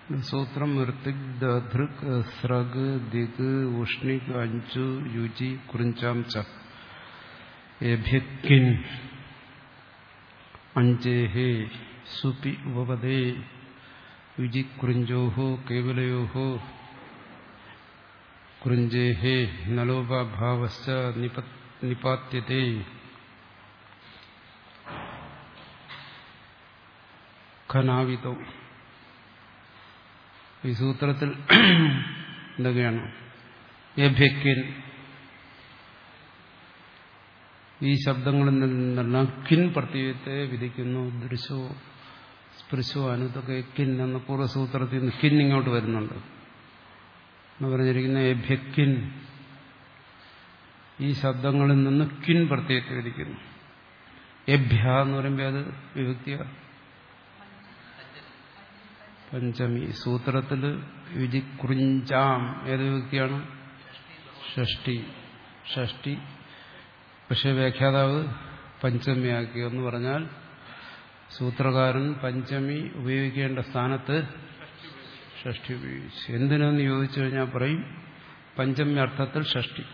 സൂത്രം ഋത്തിക് ദൃക് സ്രഗ് ദിഗ് ഉഷ്ണിക് അഞ്ചു യുചി കുറിഞ്ചാം ച ഏഭ്യക്കിൻ അഞ്ചേഹേ സുപി ഉപപദേ യുജി കുറിഞ്ചോഹോ കേവലയോഹോ കുറിഞ്ചേഹേ നലോപഭാവശ്ച നിപാത്യതേ ഖനാവിതോ ഈ സൂത്രത്തിൽ എന്തൊക്കെയാണ് ഏഭ്യക്കിൻ ഈ ശബ്ദങ്ങളിൽ നിന്നെല്ലാം കിൻ പ്രത്യയത്തെ വിധിക്കുന്നു ദൃശോ സ്പൃശോ അനുതൊക്കെ കിൻ എന്ന പൂർവ്വസൂത്രത്തിൽ നിന്ന് കിൻ ഇങ്ങോട്ട് വരുന്നുണ്ട് എന്ന് പറഞ്ഞിരിക്കുന്ന ഏഭ്യക്കിൻ ഈ ശബ്ദങ്ങളിൽ നിന്ന് കിൻ പ്രത്യയത്തെ വിധിക്കുന്നു എഭ്യ എന്ന് പറയുമ്പോൾ അത് വിഭക്തിയ പഞ്ചമി സൂത്രത്തിൽ വിധി കുറിഞ്ചാം ഏത് വിഭക്തിയാണ് ഷഷ്ടി ഷഷ്ടി പക്ഷെ വ്യാഖ്യാതാവ് പഞ്ചമിയാക്കി എന്ന് പറഞ്ഞാൽ സൂത്രകാരൻ പഞ്ചമി ഉപയോഗിക്കേണ്ട സ്ഥാനത്ത് ഷഷ്ടി ഉപയോഗിച്ചു എന്തിനെന്ന് ചോദിച്ചു കഴിഞ്ഞാൽ പറയും പഞ്ചമി അർത്ഥത്തിൽ ഷഷ്ടി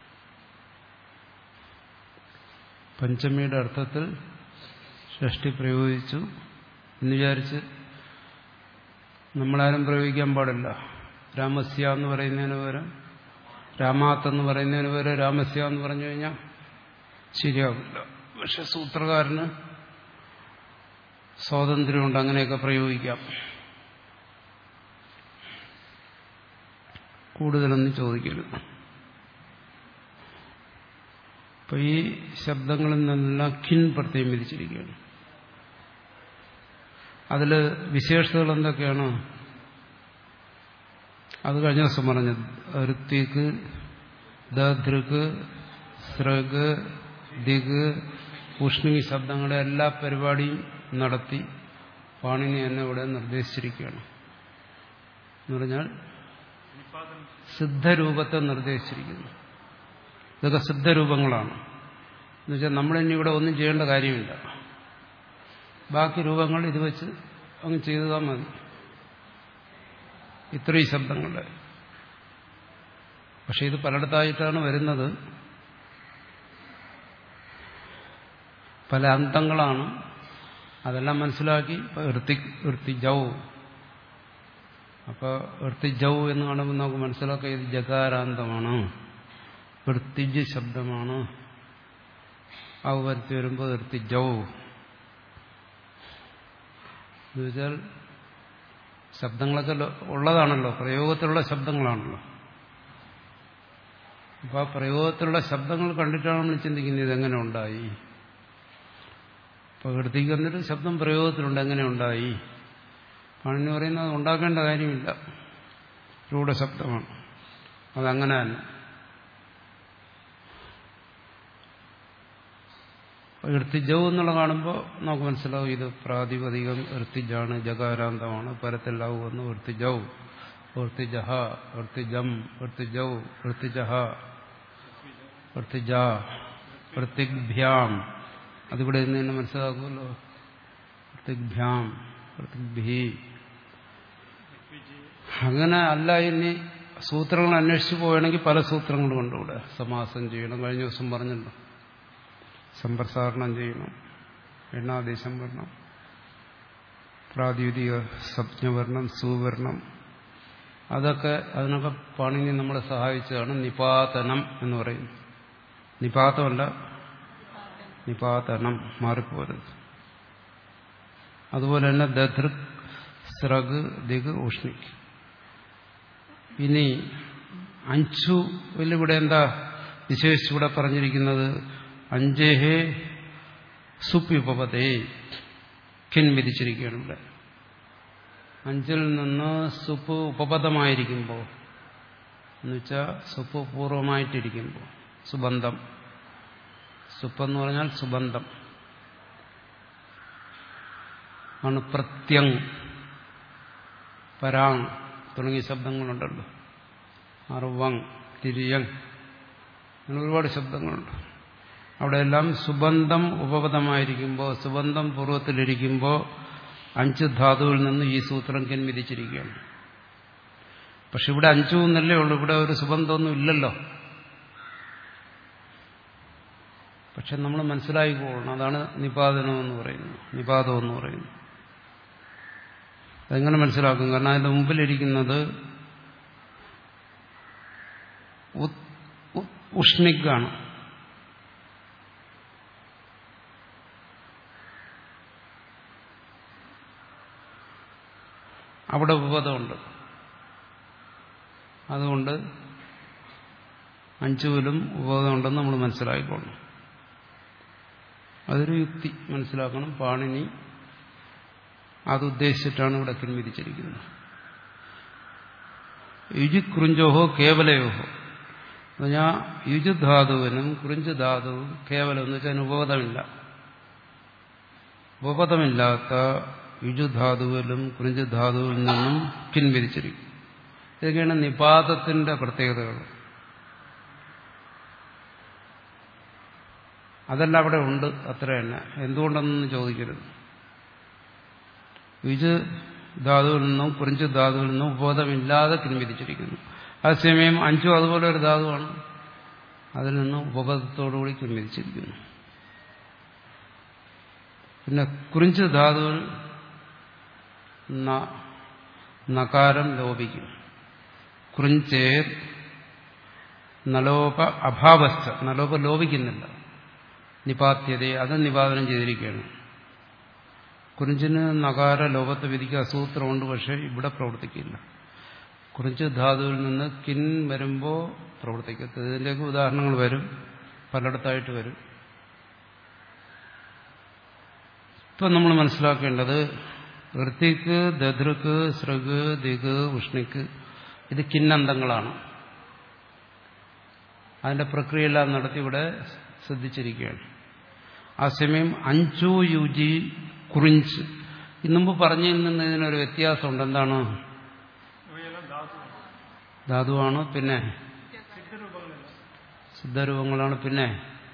പഞ്ചമിയുടെ അർത്ഥത്തിൽ ഷഷ്ടി പ്രയോഗിച്ചു എന്ന് വിചാരിച്ച് നമ്മളാരും പ്രയോഗിക്കാൻ പാടില്ല രാമസ്യ എന്ന് പറയുന്നതിന് പകരം രാമാത്ത് എന്ന് പറയുന്നതിന് പകരം രാമസ്യ എന്ന് പറഞ്ഞു കഴിഞ്ഞാൽ ശരിയാവില്ല പക്ഷെ സൂത്രകാരന് സ്വാതന്ത്ര്യമുണ്ട് അങ്ങനെയൊക്കെ പ്രയോഗിക്കാം കൂടുതലൊന്നും ചോദിക്കരുത് അപ്പൊ ഈ ശബ്ദങ്ങളിൽ നിന്നെല്ലാം കിൻ പ്രത്യേകം വിധിച്ചിരിക്കുകയാണ് അതിൽ വിശേഷതകൾ എന്തൊക്കെയാണ് അത് കഴിഞ്ഞ ദിവസം പറഞ്ഞത് ഋത്തിക്ക് ദൃക്ക് സ്രഗ് ദിഗ് ഉഷ്ണി ശബ്ദങ്ങളുടെ എല്ലാ പരിപാടിയും നടത്തി പാണിനി എന്നെ ഇവിടെ നിർദ്ദേശിച്ചിരിക്കുകയാണ് എന്ന് പറഞ്ഞാൽ സിദ്ധരൂപത്തെ നിർദ്ദേശിച്ചിരിക്കുന്നു ഇതൊക്കെ സിദ്ധരൂപങ്ങളാണ് എന്നുവെച്ചാൽ നമ്മളിനി ഇവിടെ ഒന്നും ചെയ്യേണ്ട കാര്യമില്ല ബാക്കി രൂപങ്ങൾ ഇത് വെച്ച് അങ്ങ് ചെയ്താൽ മതി ഇത്രയും ശബ്ദങ്ങളുടെ പക്ഷെ ഇത് പലയിടത്തായിട്ടാണ് വരുന്നത് പല അന്തങ്ങളാണ് അതെല്ലാം മനസ്സിലാക്കി വൃത്തി വൃത്തി ജൗ അപ്പോൾ വൃത്തി ജൗ എന്ന് കാണുമ്പോൾ നമുക്ക് മനസ്സിലാക്കാം ഇത് ജകാരാന്തമാണ് വൃത്തിജ് ശബ്ദമാണ് ഔ വരുത്തി വരുമ്പോൾ വൃത്തി ജൗ എന്നുവെച്ചാൽ ശബ്ദങ്ങളൊക്കെ ഉള്ളതാണല്ലോ പ്രയോഗത്തിലുള്ള ശബ്ദങ്ങളാണല്ലോ അപ്പൊ ആ പ്രയോഗത്തിലുള്ള ശബ്ദങ്ങൾ കണ്ടിട്ടാണ് നമ്മൾ ചിന്തിക്കുന്നത് ഇതെങ്ങനെ ഉണ്ടായി പ്രകൃതിക്ക് വന്നിട്ട് ശബ്ദം പ്രയോഗത്തിലുണ്ട് എങ്ങനെ ഉണ്ടായി പാണിനി പറയുന്നത് ഉണ്ടാക്കേണ്ട കാര്യമില്ല രൂഢശബ്ദമാണ് അതങ്ങനെ തന്നെ ഋത്തിജവ് എന്നുള്ള കാണുമ്പോൾ നമുക്ക് മനസ്സിലാവും ഇത് പ്രാതിപതികം ഋത്തിജാണ് ജകാരാന്തമാണ് പരത്തിലാവു എന്ന് ഋത്തിജൗ ഋത്തിജഹ ഋത്തിജം ഋത്തിജൗ ഋത്തിജഹ ഋത്തിജ ഋത്തിഗ്ഭ്യാം അതിവിടെ നിന്ന് തന്നെ മനസ്സിലാക്കുമല്ലോ ഋത്തിഗ്ഭ്യാം ഋത്തിഗ്ഭി അങ്ങനെ അല്ല ഇനി സൂത്രങ്ങൾ അന്വേഷിച്ചു പോവുകയാണെങ്കിൽ പല സൂത്രങ്ങളും ഉണ്ട് ഇവിടെ സമാസം ചെയ്യണം കഴിഞ്ഞ ദിവസം പറഞ്ഞല്ലോ സമ്പ്രസാരണം ചെയ്യണം എണ്ണാദേശം വരണം പ്രാതിപതിക സംജ്ഞവർണം സുവർണം അതൊക്കെ അതിനൊക്കെ പാണിനി നമ്മളെ സഹായിച്ചതാണ് നിപാതനം എന്ന് പറയുന്നത് നിപാതമല്ല നിപാതനം മാറിപ്പോരുത് അതുപോലെ തന്നെ ദധൃക് സ്രഗ് ദിഗ് ഉഷ്ണിക് ഇനി അഞ്ചു ഇവിടെ എന്താ വിശേഷിച്ചിവിടെ പറഞ്ഞിരിക്കുന്നത് അഞ്ചേഹേ സുപ്യുപതേ കിൻ വിധിച്ചിരിക്കുകയാണ് ഇവിടെ അഞ്ചിൽ നിന്ന് സുപ്പ് ഉപപദമായിരിക്കുമ്പോൾ എന്നുവെച്ചാൽ സുപ്പ് പൂർവമായിട്ടിരിക്കുമ്പോൾ സുബന്ധം സുപ്പെന്ന് പറഞ്ഞാൽ സുബന്ധം ആണ് പ്രത്യങ് പരാങ് തുടങ്ങിയ ശബ്ദങ്ങളുണ്ടല്ലോ അറുവങ് തിരിയങ് അങ്ങനെ ഒരുപാട് ശബ്ദങ്ങളുണ്ട് അവിടെയെല്ലാം സുബന്ധം ഉപപദമായിരിക്കുമ്പോൾ സുബന്ധം പൂർവ്വത്തിലിരിക്കുമ്പോൾ അഞ്ച് ധാതുവിൽ നിന്ന് ഈ സൂത്രം കിൻ വിധിച്ചിരിക്കുകയാണ് പക്ഷെ ഇവിടെ അഞ്ചു എന്നല്ലേ ഉള്ളൂ ഇവിടെ ഒരു സുബന്ധമൊന്നും ഇല്ലല്ലോ പക്ഷെ നമ്മൾ മനസ്സിലായിക്കോളണം അതാണ് നിപാതനം എന്ന് പറയുന്നത് നിപാതം എന്ന് പറയുന്നത് അതെങ്ങനെ മനസ്സിലാക്കും കാരണം അതിന്റെ മുമ്പിലിരിക്കുന്നത് ഉഷ്ണിക്കാണ് അവിടെ ഉപപദമുണ്ട് അതുകൊണ്ട് അഞ്ചുവിലും ഉപപദമുണ്ടെന്ന് നമ്മൾ മനസ്സിലാക്കിക്കൊള്ളണം അതൊരു യുക്തി മനസ്സിലാക്കണം പാണിനി അതുദ്ദേശിച്ചിട്ടാണ് ഇവിടെ പിൻവിധിച്ചിരിക്കുന്നത് യുജി കുറിഞ്ചോഹോ കേവലയോഹോ പറഞ്ഞാൽ യുജുധാതുവിനും കുറിഞ്ച് ധാതുവും കേവലം എന്ന് വെച്ചാൽ ഉപപദമില്ല ഉപപദമില്ലാത്ത യുജുധാതുവിലും കുറിഞ്ച് ധാതുവിൽ നിന്നും പിൻവലിച്ചിരിക്കും ഇതൊക്കെയാണ് നിപാതത്തിന്റെ പ്രത്യേകതകൾ അതെല്ലാം അവിടെ ഉണ്ട് അത്ര തന്നെ എന്തുകൊണ്ടെന്നൊന്നും ചോദിക്കരുത് യുജ് ധാതുവിൽ നിന്നും കുറിഞ്ച് ധാതുവിൽ നിന്നും ഉപബോധമില്ലാതെ പിൻവലിച്ചിരിക്കുന്നു അതേസമയം അഞ്ചും അതുപോലെ ഒരു ധാതുവാണ് അതിൽ നിന്ന് ഉപബോധത്തോടുകൂടി പിൻവലിച്ചിരിക്കുന്നു പിന്നെ കുറിഞ്ച് ധാതുവിൽ നകാരം ലോപിക്കും കുറിഞ്ചേ നലോപ അഭാവസ്ഥ നലോപ ലോപിക്കുന്നില്ല നിപാത്യത അത് നിപാതനം ചെയ്തിരിക്കുകയാണ് കുറിഞ്ചിന് നകാര ലോപത്തെ വിധിക്കുക അസൂത്രമുണ്ട് പക്ഷെ ഇവിടെ പ്രവർത്തിക്കില്ല കുറിഞ്ച് ധാതുവിൽ നിന്ന് കിൻ വരുമ്പോൾ പ്രവർത്തിക്കത്തത് ഇതിൻ്റെയൊക്കെ ഉദാഹരണങ്ങൾ വരും പലയിടത്തായിട്ട് വരും ഇപ്പം നമ്മൾ മനസ്സിലാക്കേണ്ടത് ഋത്തിക്ക് ദധൃക്ക് സൃഗ് ദിഗ് ഉഷ്ണിക്ക് ഇത് കിന്നന്തങ്ങളാണ് അതിന്റെ പ്രക്രിയയെല്ലാം നടത്തി ഇവിടെ ശ്രദ്ധിച്ചിരിക്കുകയാണ് ആ സമയം അഞ്ചു യുജി കുറിഞ്ച് ഇന്നുമ്പ് പറഞ്ഞതിൽ നിന്ന് ഇതിനൊരു വ്യത്യാസമുണ്ട് എന്താണ് ധാതുവാണ് പിന്നെ സിദ്ധരൂപങ്ങളാണ് പിന്നെ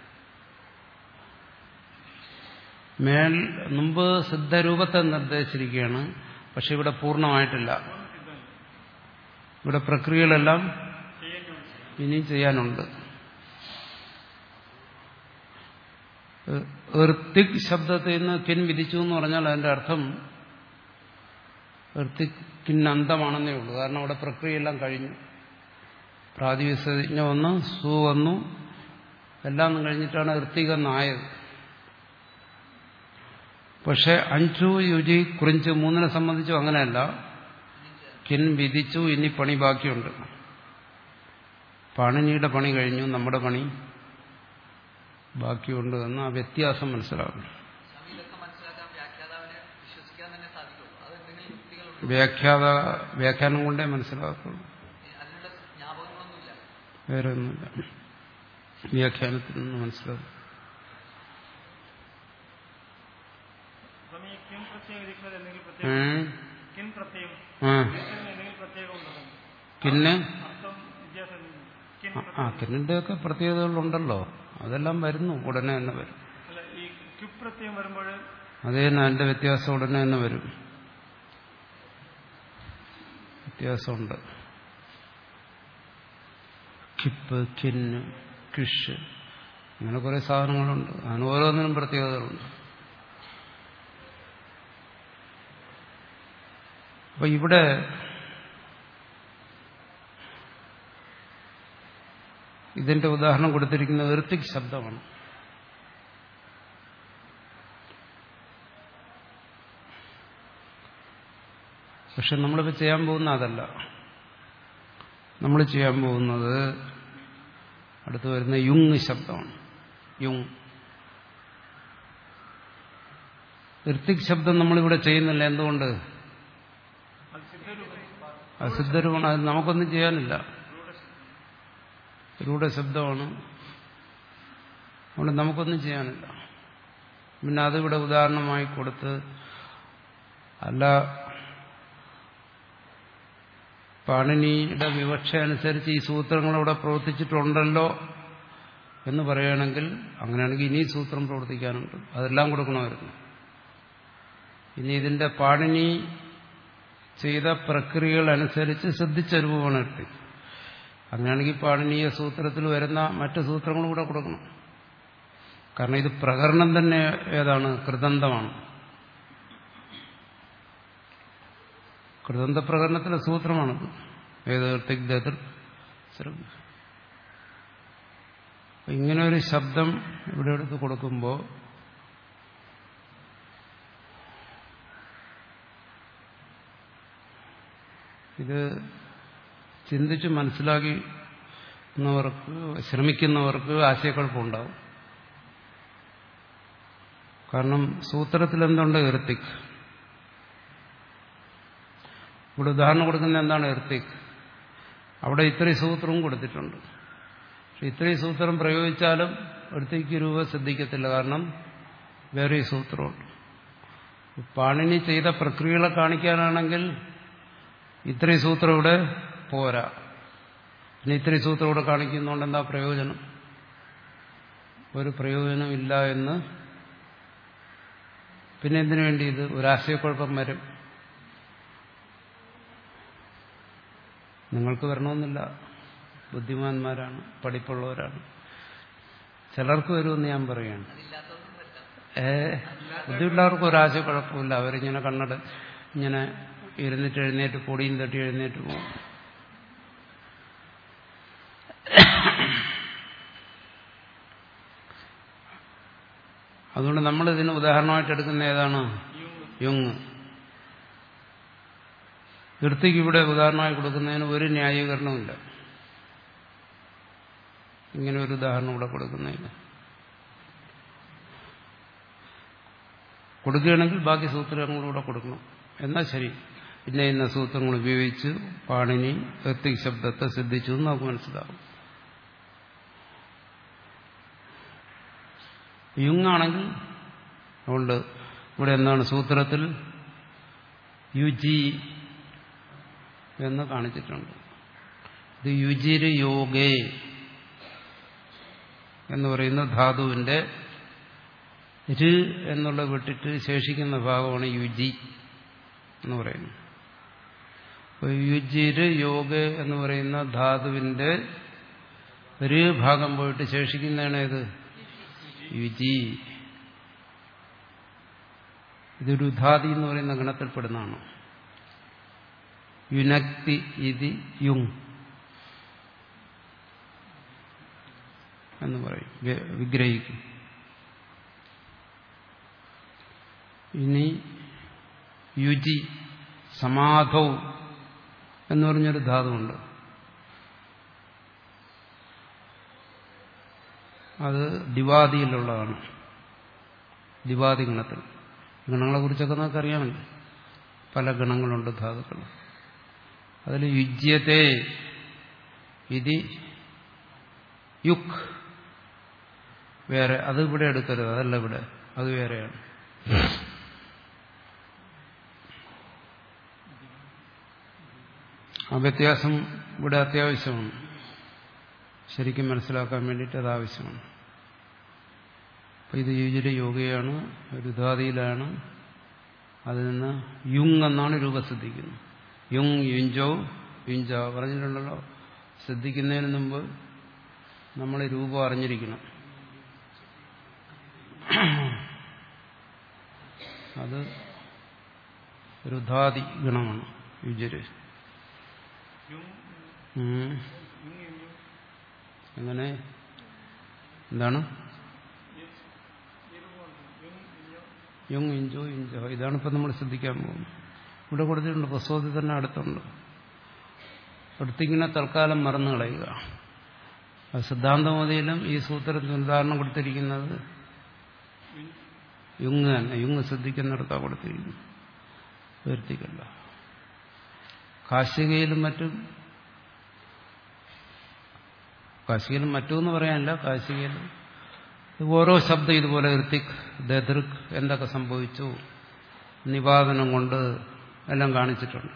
മേൽ മുമ്പ് സിദ്ധരൂപത്തെ നിർദ്ദേശിച്ചിരിക്കുകയാണ് പക്ഷെ ഇവിടെ പൂർണ്ണമായിട്ടില്ല ഇവിടെ പ്രക്രിയകളെല്ലാം ഇനിയും ചെയ്യാനുണ്ട് ഋത്തിക് ശബ്ദത്തിൽ നിന്ന് കിൻ വിധിച്ചു എന്ന് പറഞ്ഞാൽ അതിന്റെ അർത്ഥം ഋത്തിക്കിന് അന്തമാണെന്നേ ഉള്ളൂ കാരണം അവിടെ പ്രക്രിയയെല്ലാം കഴിഞ്ഞു പ്രാതിവിസജ്ഞ വന്നു സു വന്നു എല്ലാം കഴിഞ്ഞിട്ടാണ് ഋത്തികെന്നായത് പക്ഷെ അഞ്ചു യുജി കുറിഞ്ച് മൂന്നിനെ സംബന്ധിച്ചും അങ്ങനെയല്ല കിൻ വിധിച്ചു ഇനി പണി ബാക്കിയുണ്ട് പാണിനിയുടെ പണി കഴിഞ്ഞു നമ്മുടെ പണി ബാക്കിയുണ്ട് എന്ന് ആ വ്യത്യാസം മനസ്സിലാക്കണം വ്യാഖ്യാത വ്യാഖ്യാനം കൊണ്ടേ മനസ്സിലാക്കുള്ളൂ വേറെ ഒന്നുമില്ല വ്യാഖ്യാനത്തിൽ നിന്ന് മനസ്സിലാക്കും കിന്ന് ആ കിന്നിന്റെ ഒക്കെ പ്രത്യേകതകളുണ്ടല്ലോ അതെല്ലാം വരുന്നു ഉടനെ തന്നെ വരും അതേ തന്നെ അതിന്റെ വ്യത്യാസം ഉടനെ തന്നെ വരും വ്യത്യാസമുണ്ട് കിപ്പ് കിന്ന് കിഷ് അങ്ങനെ കുറെ സാധനങ്ങളുണ്ട് അതിന് ഓരോന്നിനും പ്രത്യേകതകളുണ്ട് അപ്പൊ ഇവിടെ ഇതിന്റെ ഉദാഹരണം കൊടുത്തിരിക്കുന്നത് ഋത്തിക് ശബ്ദമാണ് പക്ഷെ നമ്മളിപ്പോൾ ചെയ്യാൻ പോകുന്ന അതല്ല നമ്മൾ ചെയ്യാൻ പോകുന്നത് അടുത്ത് വരുന്ന യുങ് ശബ്ദമാണ് യുങ് ഋത്തിക് ശബ്ദം നമ്മളിവിടെ ചെയ്യുന്നില്ല എന്തുകൊണ്ട് അത് സിദ്ധരൂപമാണ് അത് നമുക്കൊന്നും ചെയ്യാനില്ല രൂഢശബ്ദമാണ് അതുകൊണ്ട് നമുക്കൊന്നും ചെയ്യാനില്ല പിന്നെ അതിവിടെ ഉദാഹരണമായി കൊടുത്ത് അല്ല പാണിനിയുടെ വിവക്ഷ അനുസരിച്ച് ഈ സൂത്രങ്ങൾ ഇവിടെ പ്രവർത്തിച്ചിട്ടുണ്ടല്ലോ എന്ന് പറയുകയാണെങ്കിൽ അങ്ങനെയാണെങ്കിൽ ഇനി സൂത്രം പ്രവർത്തിക്കാനുണ്ട് അതെല്ലാം കൊടുക്കണമായിരുന്നു ഇനി ഇതിന്റെ പാണിനി ചെയ്ത പ്രക്രിയകൾ അനുസരിച്ച് ശ്രദ്ധിച്ച രൂപമാണ് ഇട്ട് അങ്ങനെയാണെങ്കിൽ പാണിനീയ സൂത്രത്തിൽ വരുന്ന മറ്റു സൂത്രങ്ങളും കൂടെ കൊടുക്കണം കാരണം ഇത് പ്രകരണം തന്നെ ഏതാണ് കൃതന്തമാണ് കൃതന്ത പ്രകരണത്തിലെ സൂത്രമാണിത് ഏത് തിഗ്ധത്തിൽ ഇങ്ങനെ ഒരു ശബ്ദം ഇവിടെ എടുത്ത് കൊടുക്കുമ്പോൾ ഇത് ചിന്തിച്ച് മനസ്സിലാക്കുന്നവർക്ക് ശ്രമിക്കുന്നവർക്ക് ആശയക്കുഴപ്പമുണ്ടാവും കാരണം സൂത്രത്തിൽ എന്തുണ്ട് എർത്തിക് ഇവിടെ ഉദാഹരണം കൊടുക്കുന്ന എന്താണ് എർത്തിക് അവിടെ ഇത്രയും സൂത്രവും കൊടുത്തിട്ടുണ്ട് പക്ഷെ ഇത്രയും സൂത്രം പ്രയോഗിച്ചാലും എർത്തിക്ക് രൂപ ശ്രദ്ധിക്കത്തില്ല കാരണം വേറെ സൂത്രമുണ്ട് പാണിനി ചെയ്ത പ്രക്രിയകളെ കാണിക്കാനാണെങ്കിൽ ഇത്രയും സൂത്രം ഇവിടെ പോരാ പിന്നെ ഇത്രയും സൂത്രം ഇവിടെ കാണിക്കുന്നതുകൊണ്ട് എന്താ പ്രയോജനം ഒരു പ്രയോജനം ഇല്ല എന്ന് പിന്നെ എന്തിനു വേണ്ടി ഇത് ഒരാശയക്കുഴപ്പം വരും നിങ്ങൾക്ക് വരണമെന്നില്ല ബുദ്ധിമാന്മാരാണ് പഠിപ്പുള്ളവരാണ് ചിലർക്ക് വരുമെന്ന് ഞാൻ പറയുകയാണ് ഏ ബുദ്ധിയുള്ളവർക്ക് ഒരാശയക്കുഴപ്പമില്ല അവരിങ്ങനെ കണ്ണട ഇങ്ങനെ ഇരുന്നിട്ട് എഴുന്നേറ്റ് പൊടിയും തട്ടി എഴുന്നേറ്റ് പോകും അതുകൊണ്ട് നമ്മൾ ഇതിന് ഉദാഹരണമായിട്ട് എടുക്കുന്ന ഏതാണ് യുങ് വൃത്തിക്ക് ഇവിടെ ഉദാഹരണമായി കൊടുക്കുന്നതിന് ഒരു ന്യായീകരണമില്ല ഇങ്ങനെ ഒരു ഉദാഹരണം ഇവിടെ കൊടുക്കുന്നതിന് കൊടുക്കുകയാണെങ്കിൽ ബാക്കി സൂത്രങ്ങളൂടെ കൊടുക്കണം എന്നാൽ ശരി ഇന്ന ഇന്ന സൂത്രങ്ങൾ ഉപയോഗിച്ച് പാണിനി എത്തിക് ശബ്ദത്തെ സിദ്ധിച്ചു എന്ന് നമുക്ക് മനസ്സിലാവും യുങ്ങാണെങ്കിൽ അതുകൊണ്ട് ഇവിടെ എന്താണ് സൂത്രത്തിൽ യുജി എന്ന് കാണിച്ചിട്ടുണ്ട് ഇത് യുജിര് യോഗേ എന്ന് പറയുന്ന ധാതുവിന്റെ ര് എന്നുള്ള വിട്ടിട്ട് ശേഷിക്കുന്ന ഭാഗമാണ് യുജി എന്ന് പറയുന്നത് അപ്പോൾ യുജിര് യോഗ എന്ന് പറയുന്ന ധാതുവിന്റെ ഒരു ഭാഗം പോയിട്ട് ശേഷിക്കുന്നതാണ് ഏത് യുജി ഇതൊരു ധാതി എന്ന് പറയുന്ന ഗണത്തിൽപ്പെടുന്നതാണ് യുനക്തി ഇതി യുങ് എന്ന് പറയും വിഗ്രഹിക്കും ഇനി യുജി സമാധൗ എന്ന് പറഞ്ഞൊരു ധാതുവുണ്ട് അത് ദിവാദിയിലുള്ളതാണ് ദിവാദി ഗണത്തിൽ ഗണങ്ങളെ കുറിച്ചൊക്കെ നമുക്ക് അറിയാമല്ലോ പല ഗണങ്ങളുണ്ട് ധാതുക്കൾ അതിൽ യുജ്യത്തെ ഇതി യുക് വേറെ അത് ഇവിടെ എടുക്കരുത് അതല്ല ഇവിടെ അത് വേറെയാണ് ആ വ്യത്യാസം ഇവിടെ അത്യാവശ്യമാണ് ശരിക്കും മനസ്സിലാക്കാൻ വേണ്ടിയിട്ട് അത് ആവശ്യമാണ് അപ്പം ഇത് യുജിര യോഗയാണ് രുധാതിയിലാണ് അതിൽ നിന്ന് യുങ് എന്നാണ് രൂപസിദ്ധിക്കുന്നത് യുങ് യുഞ്ചോ യുഞ്ച പറഞ്ഞിട്ടുണ്ടല്ലോ ശ്രദ്ധിക്കുന്നതിന് മുമ്പ് നമ്മൾ രൂപം അറിഞ്ഞിരിക്കണം അത് രുധാതി ഗണമാണ് യുജര് എങ്ങനെ എന്താണ് യുങ് ഇഞ്ചോ ഇഞ്ചോ ഇതാണ് ഇപ്പം നമ്മൾ ശ്രദ്ധിക്കാൻ പോകുന്നത് ഇവിടെ കൊടുത്തിട്ടുണ്ട് പുസ്തകത്തിൽ തന്നെ അടുത്തുണ്ട് അടുത്തിങ്ങനെ തൽക്കാലം മറന്നു കളയുക സിദ്ധാന്തമതിയിലും ഈ സൂത്രത്തിന് ഉദാഹരണം കൊടുത്തിരിക്കുന്നത് യുങ് തന്നെ യുങ് ശ്രദ്ധിക്കുന്നിടത്താണ് കൊടുത്തിരിക്കുന്നത് വരുത്തിക്കല്ല കാശികയിലും മറ്റും കാശികയിലും മറ്റുമെന്ന് പറയാനില്ല കാശികയിലും ഓരോ ശബ്ദം ഇതുപോലെ ഋത്തിക് ദദൃക് എന്തൊക്കെ സംഭവിച്ചു നിവാദനം കൊണ്ട് എല്ലാം കാണിച്ചിട്ടുണ്ട്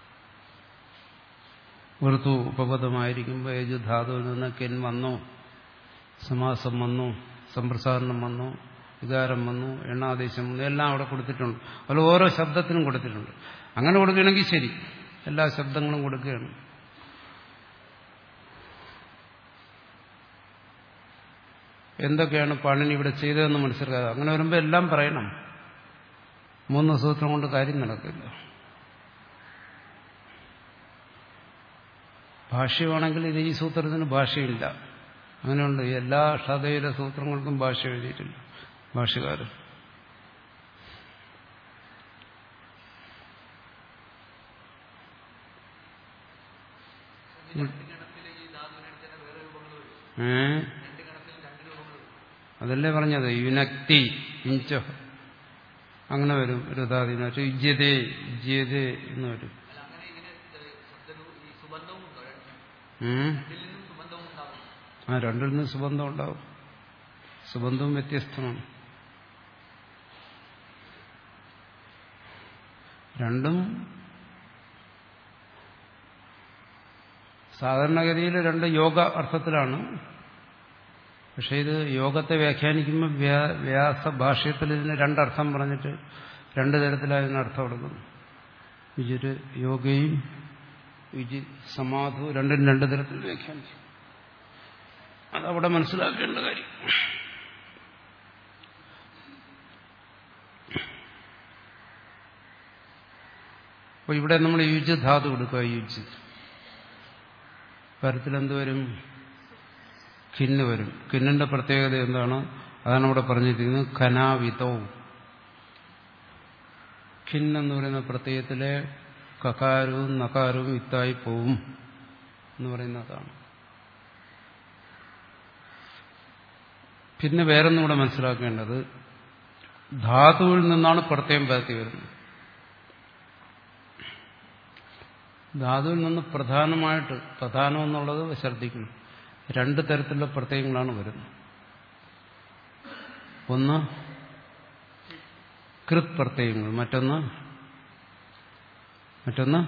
വൃത്തു ഉപപദമായിരിക്കുമ്പോൾ യജുധാതുവിൽ നിന്ന് കെൻ വന്നു സമാസം വന്നു സമ്പ്രസാരണം വന്നു വികാരം വന്നു എണ്ണാദേശം വന്നു എല്ലാം അവിടെ കൊടുത്തിട്ടുണ്ട് അതുപോലെ ഓരോ ശബ്ദത്തിനും കൊടുത്തിട്ടുണ്ട് അങ്ങനെ കൊടുക്കുകയാണെങ്കിൽ ശരി എല്ലാ ശബ്ദങ്ങളും കൊടുക്കുകയാണ് എന്തൊക്കെയാണ് പാണിനി ഇവിടെ ചെയ്തതെന്ന് മനസ്സിലാക്കാതെ അങ്ങനെ വരുമ്പോൾ എല്ലാം പറയണം മൂന്ന് സൂത്രം കൊണ്ട് കാര്യം നടക്കില്ല ഭാഷ്യമാണെങ്കിൽ ഇത് ഈ സൂത്രത്തിന് ഭാഷയില്ല അങ്ങനെയുണ്ട് എല്ലാ ഷതയില സൂത്രങ്ങൾക്കും ഭാഷ എഴുതിയിട്ടില്ല ഭാഷകാരൻ ഏ അതല്ലേ പറഞ്ഞത് യുനക്തി ഇഞ്ച അങ്ങനെ വരും രുതാദിന യുജ്യതേ യുജ്യതേ എന്ന് വരും ഉം. ആ രണ്ടിൽ നിന്ന് സുബന്ധം ഉണ്ടാവും സുബന്ധവും വ്യത്യസ്തമാണ് രണ്ടും സാധാരണഗതിയിൽ രണ്ട് യോഗ അർത്ഥത്തിലാണ് പക്ഷെ ഇത് യോഗത്തെ വ്യാഖ്യാനിക്കുമ്പോൾ വ്യാ- വ്യാസ ഭാഷ്യത്തിൽ ഇതിന് രണ്ടർത്ഥം പറഞ്ഞിട്ട് രണ്ട് തരത്തിലായി ഇതിനർത്ഥം കൊടുക്കുന്നു വിജുര് യോഗയും വിജി സമാധു രണ്ടും രണ്ട് തരത്തിൽ വ്യാഖ്യാനിക്കും അതവിടെ മനസ്സിലാക്കേണ്ട കാര്യം അപ്പൊ ഇവിടെ നമ്മൾ യുജ് ധാതു കൊടുക്കുക യുജ് പരത്തിൽ എന്ത് വരും ഖിന്ന് വരും ഖിന്നിന്റെ പ്രത്യേകത എന്താണ് അതാണ് ഇവിടെ പറഞ്ഞിരിക്കുന്നത് ഖനാവിതവും ഖിൻ എന്ന് പറയുന്ന പ്രത്യയത്തിലെ കകാരവും നകാരവും ഇത്തായി പോവും എന്ന് പറയുന്നതാണ് പിന്നെ വേറൊന്നും കൂടെ മനസ്സിലാക്കേണ്ടത് ധാതുവിൽ നിന്നാണ് പ്രത്യയം പരത്തി വരുന്നത് ധാതുവിൽ നിന്ന് പ്രധാനമായിട്ട് പ്രധാനം എന്നുള്ളത് ശ്രദ്ധിക്കണം രണ്ട് തരത്തിലുള്ള പ്രത്യയങ്ങളാണ് വരുന്നത് ഒന്ന് കൃത് പ്രത്യയങ്ങൾ മറ്റൊന്ന് മറ്റൊന്ന്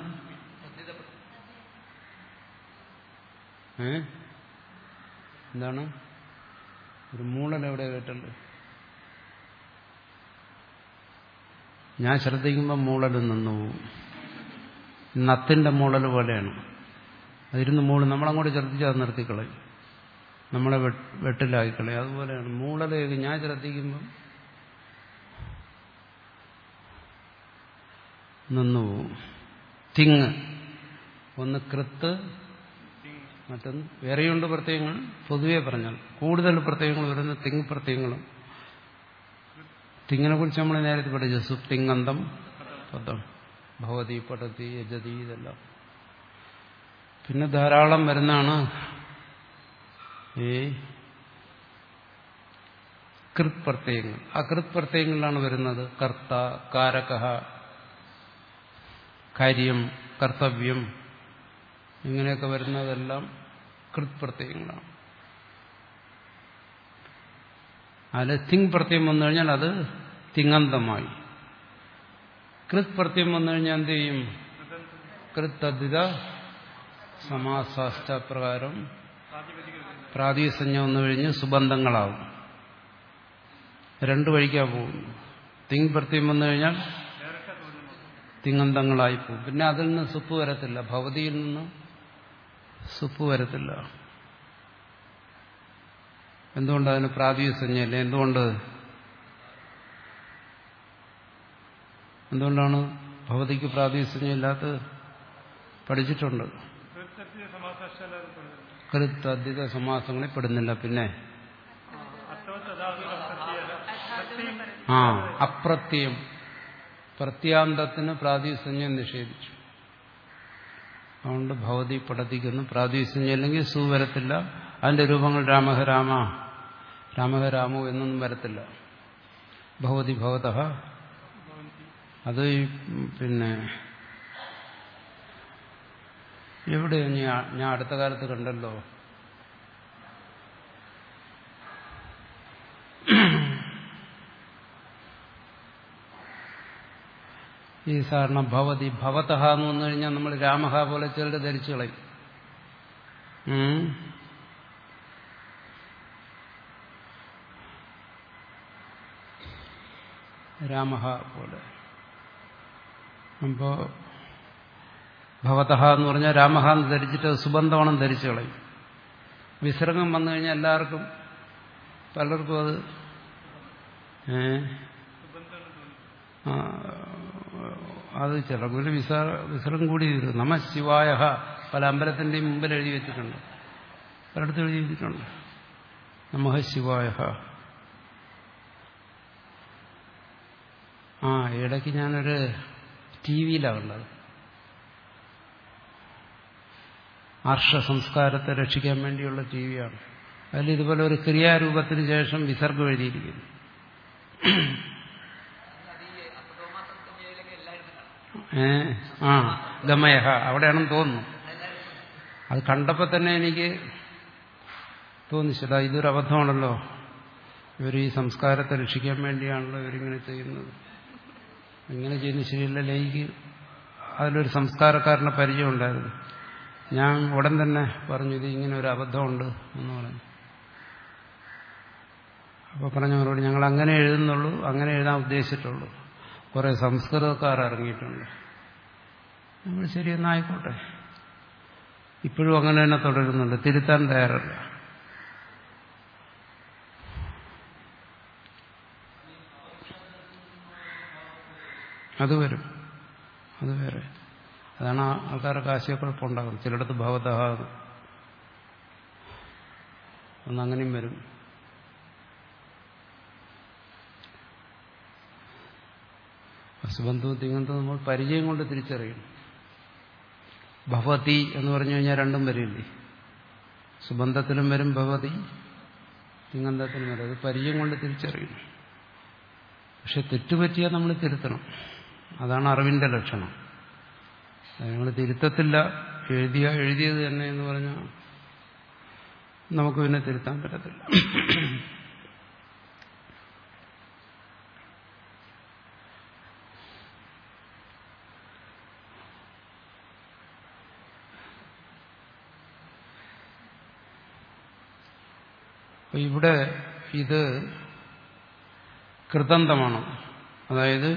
ഏ എന്താണ് ഒരു മൂളൽ എവിടെ കേട്ടല്ലോ ഞാൻ ശ്രദ്ധിക്കുമ്പോൾ മൂളൽ നിന്നു പോകും നത്തിന്റെ മൂളൽ പോലെയാണ് അതിരുന്ന് മൂള് നമ്മളങ്ങോട്ട് ശ്രദ്ധിച്ച് അത് നിർത്തിക്കളയും നമ്മളെ വെട്ടിലാക്കിക്കളയും അതുപോലെയാണ് മൂളൽ ഞാൻ ശ്രദ്ധിക്കുമ്പം നിന്നുപോകും തിങ് ഒന്ന് കൃത്ത് മറ്റൊന്ന് വേറെയുണ്ട് പ്രത്യയങ്ങൾ പൊതുവെ പറഞ്ഞാൽ കൂടുതൽ പ്രത്യയങ്ങൾ വരുന്ന തിങ് പ്രത്യയങ്ങളും തിങ്ങിനെ കുറിച്ച് നമ്മൾ നേരത്തെ പഠിച്ചു സുപ്തിങ്ങന്തം പദം ഭവതി പടതി യജതി ഇതെല്ലാം പിന്നെ ധാരാളം വരുന്നതാണ് ഈ കൃത് പ്രത്യയങ്ങൾ ആ കൃത് പ്രത്യയങ്ങളിലാണ് വരുന്നത് കർത്ത കാരക കാര്യം കർത്തവ്യം ഇങ്ങനെയൊക്കെ വരുന്നതെല്ലാം കൃത് പ്രത്യയങ്ങളാണ് അതിൽ തിങ് പ്രത്യയം വന്നു കഴിഞ്ഞാൽ അത് തിങ്ങന്തമായി കൃത് പ്രത്യം വന്നു കഴിഞ്ഞാൽ എന്ത് ചെയ്യും കൃത്തദ്ധിത സമാസാഷ്ട പ്രകാരം പ്രാതിസഞ്ജ വന്നു കഴിഞ്ഞ് സുബന്ധങ്ങളാവും രണ്ടു വഴിക്കാ പോകും തിങ് പ്രത്യം വന്നു കഴിഞ്ഞാൽ തിങ്ങന്തങ്ങളായി പോകും പിന്നെ അതിൽ നിന്ന് സുപ്പ് വരത്തില്ല ഭവതിയിൽ നിന്ന് സുപ്പ് വരത്തില്ല എന്തുകൊണ്ട് അതിന് പ്രാതിസഞ്ജയല്ലേ എന്തുകൊണ്ട് എന്തുകൊണ്ടാണ് ഭവതിക്ക് പ്രാതിസഞ്ജയില്ലാത്തത് പഠിച്ചിട്ടുണ്ട് കൃത്തദ്ധിത സമാസങ്ങളിൽ പെടുന്നില്ല പിന്നെ ആ അപ്രത്യം പ്രത്യാന്തത്തിന് പ്രാതിസഞ്ജയം നിഷേധിച്ചു അതുകൊണ്ട് ഭവതി പഠിക്കുന്നു പ്രാതിസഞ്ജയം അല്ലെങ്കിൽ സു വരത്തില്ല അതിന്റെ രൂപങ്ങൾ രാമഹ രാമ രാമഹ രാമോ എന്നൊന്നും വരത്തില്ല ഭവതി ഭവത അത് പിന്നെ എവിടെ ഞാൻ അടുത്ത കാലത്ത് കണ്ടല്ലോ ഈ സാധാരണ ഭവതി ഭവതഹ എന്ന് വന്നു കഴിഞ്ഞാൽ നമ്മൾ രാമഹ പോലെ ചിലർ ധരിച്ചു കളയും രാമഹ പോലെ അപ്പോ ഭവതഹ എന്ന് പറഞ്ഞാൽ രാമഹ എന്ന് ധരിച്ചിട്ട് അത് സുബന്ധമാണെന്ന് ധരിച്ചു കളയും വിസർഗം വന്നു കഴിഞ്ഞാൽ എല്ലാവർക്കും പലർക്കും അത് ഏ ആ, അത് ചിലർക്ക് വിസ വിസർഗം കൂടി വരും നമ ശിവായ പല അമ്പലത്തിന്റെയും മുമ്പിൽ എഴുതി വെച്ചിട്ടുണ്ട് പലയിടത്തും എഴുതി വെച്ചിട്ടുണ്ട് നമഃ ശിവായ ആ ഇടയ്ക്ക് ഞാനൊരു ടി വിയിലാണ് കണ്ടത് ആർഷ സംസ്കാരത്തെ രക്ഷിക്കാൻ വേണ്ടിയുള്ള ടി വിയാണ് അതിൽ ഇതുപോലെ ഒരു ക്രിയാരൂപത്തിന് ശേഷം വിസർഗം എഴുതിയിരിക്കുന്നു ഏ ആ ഗമയഹ അവിടെയാണെന്ന് തോന്നുന്നു അത് കണ്ടപ്പോൾ തന്നെ എനിക്ക് തോന്നിച്ചില്ല ഇതൊരു അബദ്ധമാണല്ലോ ഇവർ ഈ സംസ്കാരത്തെ രക്ഷിക്കാൻ വേണ്ടിയാണല്ലോ ഇവരിങ്ങനെ ചെയ്യുന്നത് ഇങ്ങനെ ചെയ്യുന്നത് ശരിയല്ലല്ലോ എനിക്ക് അതിലൊരു സംസ്കാരക്കാരൻ്റെ പരിചയം ഉണ്ടായിരുന്നു ഞാൻ ഉടൻ തന്നെ പറഞ്ഞു ഇത് ഇങ്ങനെ ഒരു അബദ്ധമുണ്ട് എന്ന് പറഞ്ഞു അപ്പോൾ പറഞ്ഞവരോട് ഞങ്ങൾ അങ്ങനെ എഴുതുന്നുള്ളൂ അങ്ങനെ എഴുതാൻ ഉദ്ദേശിച്ചിട്ടുള്ളൂ കുറേ സംസ്കൃതക്കാർ ഇറങ്ങിയിട്ടുണ്ട് നമ്മൾ ശരിയെന്നായിക്കോട്ടെ ഇപ്പോഴും അങ്ങനെ തന്നെ തുടരുന്നുണ്ട് തിരുത്താൻ തയ്യാറല്ല അത് വരും അത് വേറെ അതാണ് ആ ആൾക്കാർക്ക് ആശയക്കുഴപ്പമുണ്ടാകുന്നത് ചിലയിടത്ത് ഭവതഹ ഒന്നങ്ങനെയും വരും സുബന്ധു തിങ്ങന്തു നമ്മൾ പരിചയം കൊണ്ട് തിരിച്ചറിയണം ഭവതി എന്ന് പറഞ്ഞു കഴിഞ്ഞാൽ രണ്ടും വരില്ലേ സുബന്ധത്തിലും വരും ഭവതി തിങ്ങന്തത്തിലും വരും അത് പരിചയം കൊണ്ട് തിരിച്ചറിയണം പക്ഷെ തെറ്റുപറ്റിയാൽ നമ്മൾ തിരുത്തണം അതാണ് അറിവിന്റെ ലക്ഷണം നമ്മൾ തിരുത്തത്തില്ല എഴുതിയ എഴുതിയത് തന്നെ എന്ന് പറഞ്ഞാൽ നമുക്ക് പിന്നെ തിരുത്താൻ പറ്റത്തില്ല അപ്പൊ ഇവിടെ ഇത് കൃതന്തമാണ് അതായത്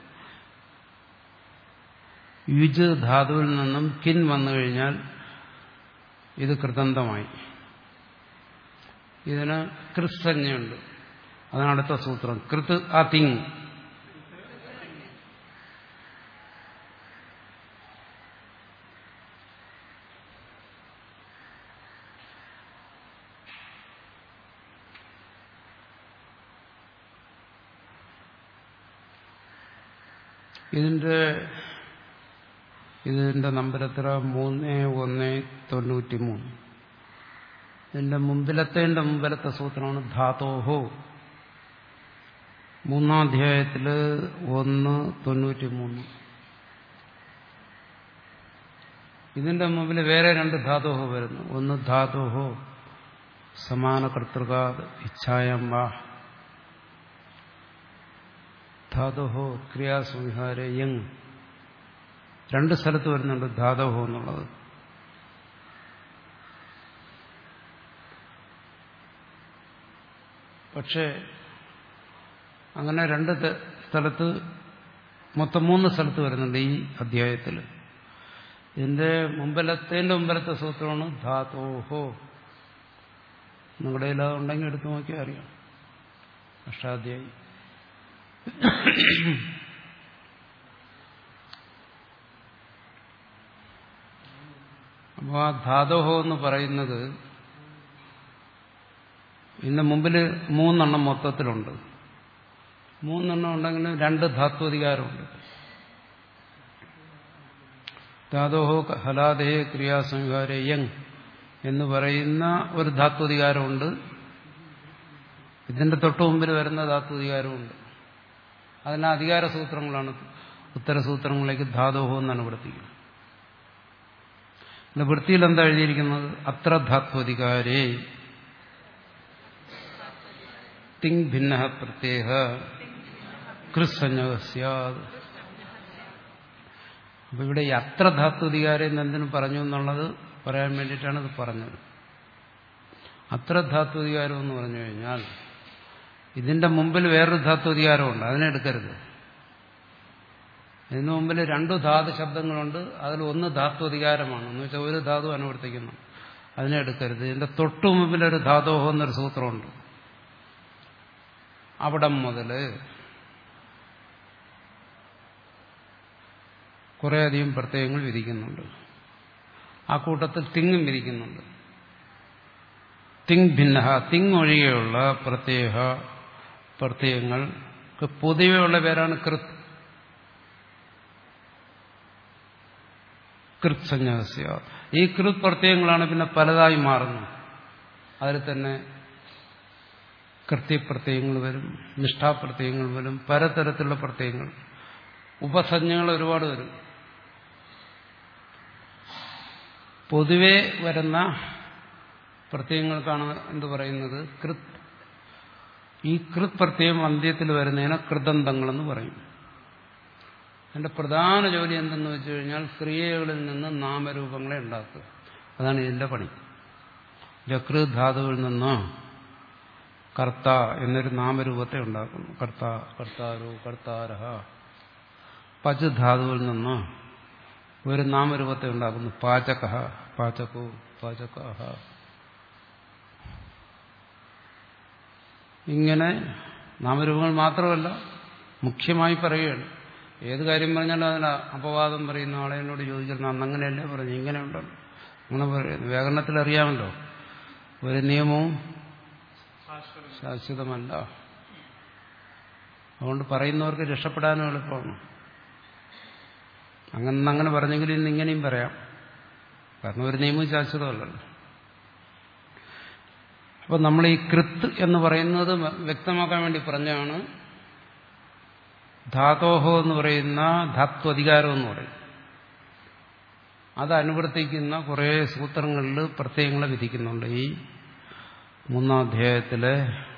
യുജ് ധാതുവിൽ നിന്നും കിൻ വന്നു കഴിഞ്ഞാൽ ഇത് കൃതന്തമായി ഇതിന് കൃസഞ്ജയുണ്ട് അതാണ് അടുത്ത സൂത്രം കൃത് അതിങ് ഇതിന്റെ ഇതിന്റെ നമ്പർ എത്ര മൂന്ന് ഒന്ന് തൊണ്ണൂറ്റി മൂന്ന് ഇതിന്റെ മുമ്പിലത്തേന്റെ മുമ്പിലത്തെ സൂത്രമാണ് ധാതോഹോ മൂന്നാം അധ്യായത്തില് ഒന്ന് തൊണ്ണൂറ്റി മൂന്ന് ഇതിന്റെ മുമ്പിൽ വേറെ രണ്ട് ധാതോഹോ വരുന്നു ഒന്ന് ധാതോഹോ സമാന കർത്തൃകാത് ഇച്ഛായം വാ ധാതോഹോ ക്രിയാസംഹാര യങ് രണ്ട് സ്ഥലത്ത് വരുന്നുണ്ട് ധാതോഹോ എന്നുള്ളത് പക്ഷേ അങ്ങനെ രണ്ട് ത- സ്ഥലത്ത് മൊത്തം മൂന്ന് സ്ഥലത്ത് വരുന്നുണ്ട് ഈ അധ്യായത്തിൽ ഇതിന്റെ മുമ്പിലത്തേന്റെ മുമ്പിലത്തെ സൂത്രമാണ് ധാതോഹോ നിങ്ങളുടെ കയ്യിൽ അതുണ്ടെങ്കിൽ എടുത്തു നോക്കിയാൽ അറിയാം അഷ്ടാധ്യായി അപ്പോൾ ആ ധാതോഹോ എന്ന് പറയുന്നത് ഇതിന്റെ മുമ്പിൽ മൂന്നെണ്ണം മൊത്തത്തിലുണ്ട് മൂന്നെണ്ണം ഉണ്ടെങ്കിലും രണ്ട് ധാത്വധികാരമുണ്ട് ധാതോഹോ ഹലാദേ ക്രിയാസംഹാരേ യങ് എന്ന് പറയുന്ന ഒരു ധാത്വധികാരമുണ്ട് ഇതിന്റെ തൊട്ടു മുമ്പിൽ വരുന്ന ധാത്വധികാരമുണ്ട് അതിന് അധികാര സൂത്രങ്ങളാണ് ഉത്തരസൂത്രങ്ങളിലേക്ക് ധാതോഹോ എന്നാണ് പഠിപ്പിക്കുന്നത് പിന്നെ വൃത്തിയിൽ എന്താ എഴുതിയിരിക്കുന്നത് അത്ര ധാത്വധികാരേ തിങ് ഭിന്ന പ്രത്യേക കൃസഞ്ജക സ്യാദ് അപ്പൊ ഇവിടെ ഈ അത്ര ധാത്വധികാരം എന്തിനു പറഞ്ഞു എന്നുള്ളത് പറയാൻ വേണ്ടിയിട്ടാണ് ഇത് പറഞ്ഞത് അത്ര ധാത്വധികാരം എന്ന് പറഞ്ഞു കഴിഞ്ഞാൽ ഇതിന്റെ മുമ്പിൽ വേറൊരു ധാത്വധികാരമുണ്ട് അതിനെ എടുക്കരുത് ഇതിനു മുമ്പിൽ രണ്ടു ധാതു ശബ്ദങ്ങളുണ്ട് അതിൽ ഒന്ന് ധാത്വധികാരമാണ് എന്ന് വെച്ചാൽ ഒരു ധാതു അനുവർത്തിക്കുന്നു അതിനെ എടുക്കരുത് ഇതിന്റെ തൊട്ടു മുമ്പിൽ ഒരു ധാതോഹം എന്നൊരു സൂത്രമുണ്ട് അവിടം മുതല് കുറേയധികം പ്രത്യയങ്ങൾ വിധിക്കുന്നുണ്ട് ആ കൂട്ടത്തിൽ തിങ്ങും വിധിക്കുന്നുണ്ട് തിങ് ഭിന്ന തിങ് ഒഴികെയുള്ള പ്രത്യേക പ്രത്യയങ്ങൾക്ക് പൊതുവെയുള്ള പേരാണ് കൃത് കൃത് സന്യാസിയ ഈ കൃത് പ്രത്യയങ്ങളാണ് പിന്നെ പലതായി മാറുന്നത് അതിൽ തന്നെ കൃത്യപ്രത്യയങ്ങൾ വരും നിഷ്ഠാപ്രത്യയങ്ങൾ വരും പലതരത്തിലുള്ള പ്രത്യയങ്ങൾ ഉപസഞ്ജകൾ ഒരുപാട് വരും പൊതുവെ വരുന്ന പ്രത്യയങ്ങൾക്കാണ് എന്ത് പറയുന്നത് കൃത് ഈ കൃത് പ്രത്യയം അന്ത്യത്തിൽ വരുന്നതിനെ കൃതന്തങ്ങളെന്ന് പറയും അതിന്റെ പ്രധാന ജോലി എന്തെന്ന് വെച്ച് കഴിഞ്ഞാൽ ക്രിയകളിൽ നിന്ന് നാമരൂപങ്ങളെ ഉണ്ടാക്കുക അതാണ് ഇതിന്റെ പണി ജകൃ ധാതുവിൽ നിന്ന് കർത്ത എന്നൊരു നാമരൂപത്തെ ഉണ്ടാക്കുന്നു കർത്ത കർത്താരു കർത്താരഹ പച് ധാതുവിൽ നിന്ന് ഒരു നാമരൂപത്തെ ഉണ്ടാക്കുന്നു പാചക പാചകു പാചക ഇങ്ങനെ നാമരൂപങ്ങൾ മാത്രമല്ല മുഖ്യമായി പറയുകയാണ് ഏത് കാര്യം പറഞ്ഞാലും അതിന് അപവാദം പറയുന്ന ആളെ എന്നോട് ചോദിച്ചിരുന്നു അന്ന് അങ്ങനെയല്ലേ പറഞ്ഞു ഇങ്ങനെ ഉണ്ടല്ലോ അങ്ങനെ പറയുന്നു വ്യാകരണത്തിൽ അറിയാമല്ലോ ഒരു നിയമവും ശാശ്വതമല്ല അതുകൊണ്ട് പറയുന്നവർക്ക് രക്ഷപ്പെടാനും എളുപ്പമാണ് അങ്ങനെ അങ്ങനെ പറഞ്ഞെങ്കിൽ ഇന്ന് ഇങ്ങനെയും പറയാം കാരണം ഒരു നിയമവും ശാശ്വതമല്ലല്ലോ അപ്പൊ നമ്മൾ ഈ കൃത്ത് എന്ന് പറയുന്നത് വ്യക്തമാക്കാൻ വേണ്ടി പറഞ്ഞാണ് ധാതോഹോ എന്ന് പറയുന്ന ധാത്വധികാരം എന്ന് പറയും അത് അനുവർത്തിക്കുന്ന കുറേ സൂത്രങ്ങളിൽ പ്രത്യയങ്ങളെ വിധിക്കുന്നുണ്ട് ഈ മൂന്നാം അധ്യായത്തിലെ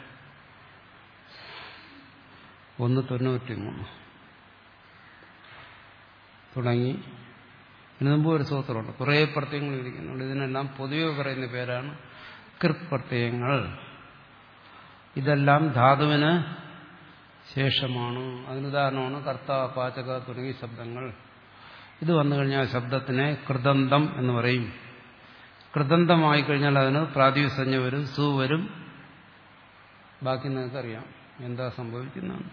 ഒന്ന് തൊണ്ണൂറ്റി മൂന്ന് തുടങ്ങി ഇതിനു മുമ്പ് ഒരു സൂത്രമുണ്ട് കുറേ പ്രത്യയങ്ങൾ വിധിക്കുന്നുണ്ട് ഇതിനെല്ലാം പൊതുവെ പറയുന്ന പേരാണ് കൃത് പ്രത്യയങ്ങൾ ഇതെല്ലാം ധാതുവിന് ശേഷമാണ് അതിനുദാഹരണമാണ് കർത്ത പാചക തുടങ്ങിയ ശബ്ദങ്ങൾ ഇത് വന്നു കഴിഞ്ഞാൽ ശബ്ദത്തിനെ കൃതന്തം എന്ന് പറയും കൃതന്തമായി കഴിഞ്ഞാൽ അതിന് പ്രാതിസഞ്ജ വരും സു വരും ബാക്കി നിങ്ങൾക്കറിയാം എന്താ സംഭവിക്കുന്നതെന്ന്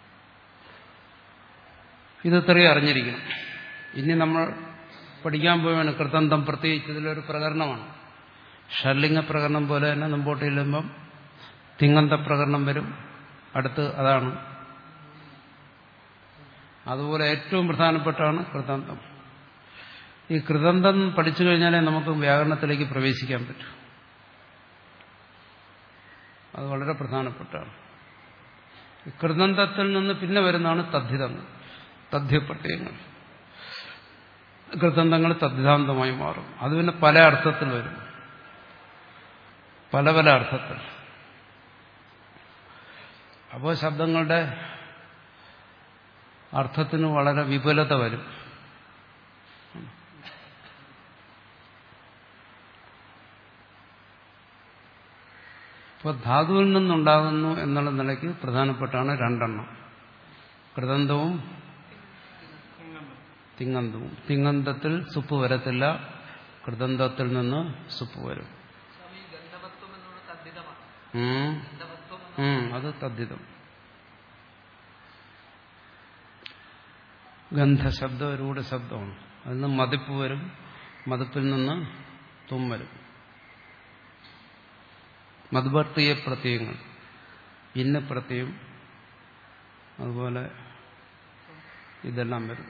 ഇതത്രയും അറിഞ്ഞിരിക്കണം ഇനി നമ്മൾ പഠിക്കാൻ പോവുകയാണ് കൃതന്തം പ്രത്യേകിച്ച് ഇതിലൊരു പ്രകരണമാണ് ഷർലിംഗ പ്രകരണം പോലെ തന്നെ മുമ്പോട്ട് ചെല്ലുമ്പം തിങ്ങന്ത പ്രകരണം വരും അടുത്ത് അതാണ് അതുപോലെ ഏറ്റവും പ്രധാനപ്പെട്ടാണ് കൃതന്തം ഈ കൃതന്തം പഠിച്ചു കഴിഞ്ഞാലേ നമുക്ക് വ്യാകരണത്തിലേക്ക് പ്രവേശിക്കാൻ പറ്റൂ അത് വളരെ പ്രധാനപ്പെട്ടാണ് ഈ കൃതന്തത്തിൽ നിന്ന് പിന്നെ വരുന്നതാണ് തദ്ധിതങ്ങൾ തദ്ധ്യപ്രത്യയങ്ങൾ കൃതന്തങ്ങൾ തദ്ധിതാന്തമായി മാറും അത് പിന്നെ പല അർത്ഥത്തിൽ വരും പല പല അർത്ഥത്തിൽ അപ്പോൾ ശബ്ദങ്ങളുടെ അർത്ഥത്തിന് വളരെ വിപുലത വരും ഇപ്പോൾ ധാതുവിൽ നിന്നുണ്ടാകുന്നു എന്നുള്ള നിലയ്ക്ക് പ്രധാനപ്പെട്ടാണ് രണ്ടെണ്ണം കൃതന്തവും തിങ്ങന്തവും തിങ്ങന്തത്തിൽ സുപ്പ് വരത്തില്ല കൃതന്തത്തിൽ നിന്ന് സുപ്പ് വരും അത് തദ്ധിതം ഗന്ധശബ്ദം ഒരുകൂടെ ശബ്ദമാണ് അതിൽ നിന്ന് മതിപ്പ് വരും മതിപ്പിൽ നിന്ന് തും വരും മധുഭർത്തീയ പ്രത്യയങ്ങൾ ഇന്ന പ്രത്യയം അതുപോലെ ഇതെല്ലാം വരും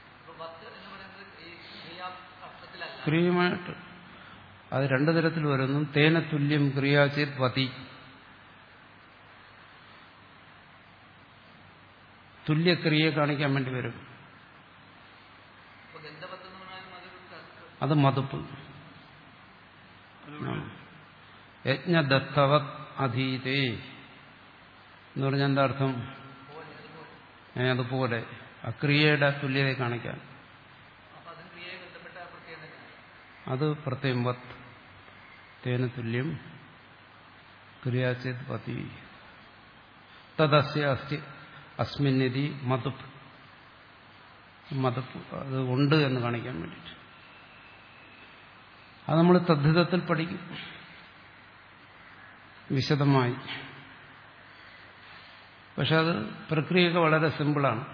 ക്രിയമായിട്ട് അത് രണ്ടു തരത്തിൽ വരുന്നു തേന തുല്യം ക്രിയാചിത് പതി തുല്യക്രിയയെ കാണിക്കാൻ വേണ്ടി വരും അത് മതുപ്പ് യജ്ഞദത്തവത് അധീതേ എന്ന് പറഞ്ഞാൽ എന്താ അർത്ഥം ഏ അതുപോലെ അക്രിയയുടെ തുല്യതയെ കാണിക്കാൻ അത് പ്രത്യേകം വത്ത് തേന തുല്യം ക്രിയാചേത് പതി തദസ്യ അസ്തി അസ്മിന്നിതി മതുപ്പ് മതപ്പ് അത് ഉണ്ട് എന്ന് കാണിക്കാൻ വേണ്ടിയിട്ട് അത് നമ്മൾ തദ്ധിതത്തിൽ പഠിക്കും വിശദമായി പക്ഷെ അത് പ്രക്രിയയൊക്കെ വളരെ സിമ്പിളാണ്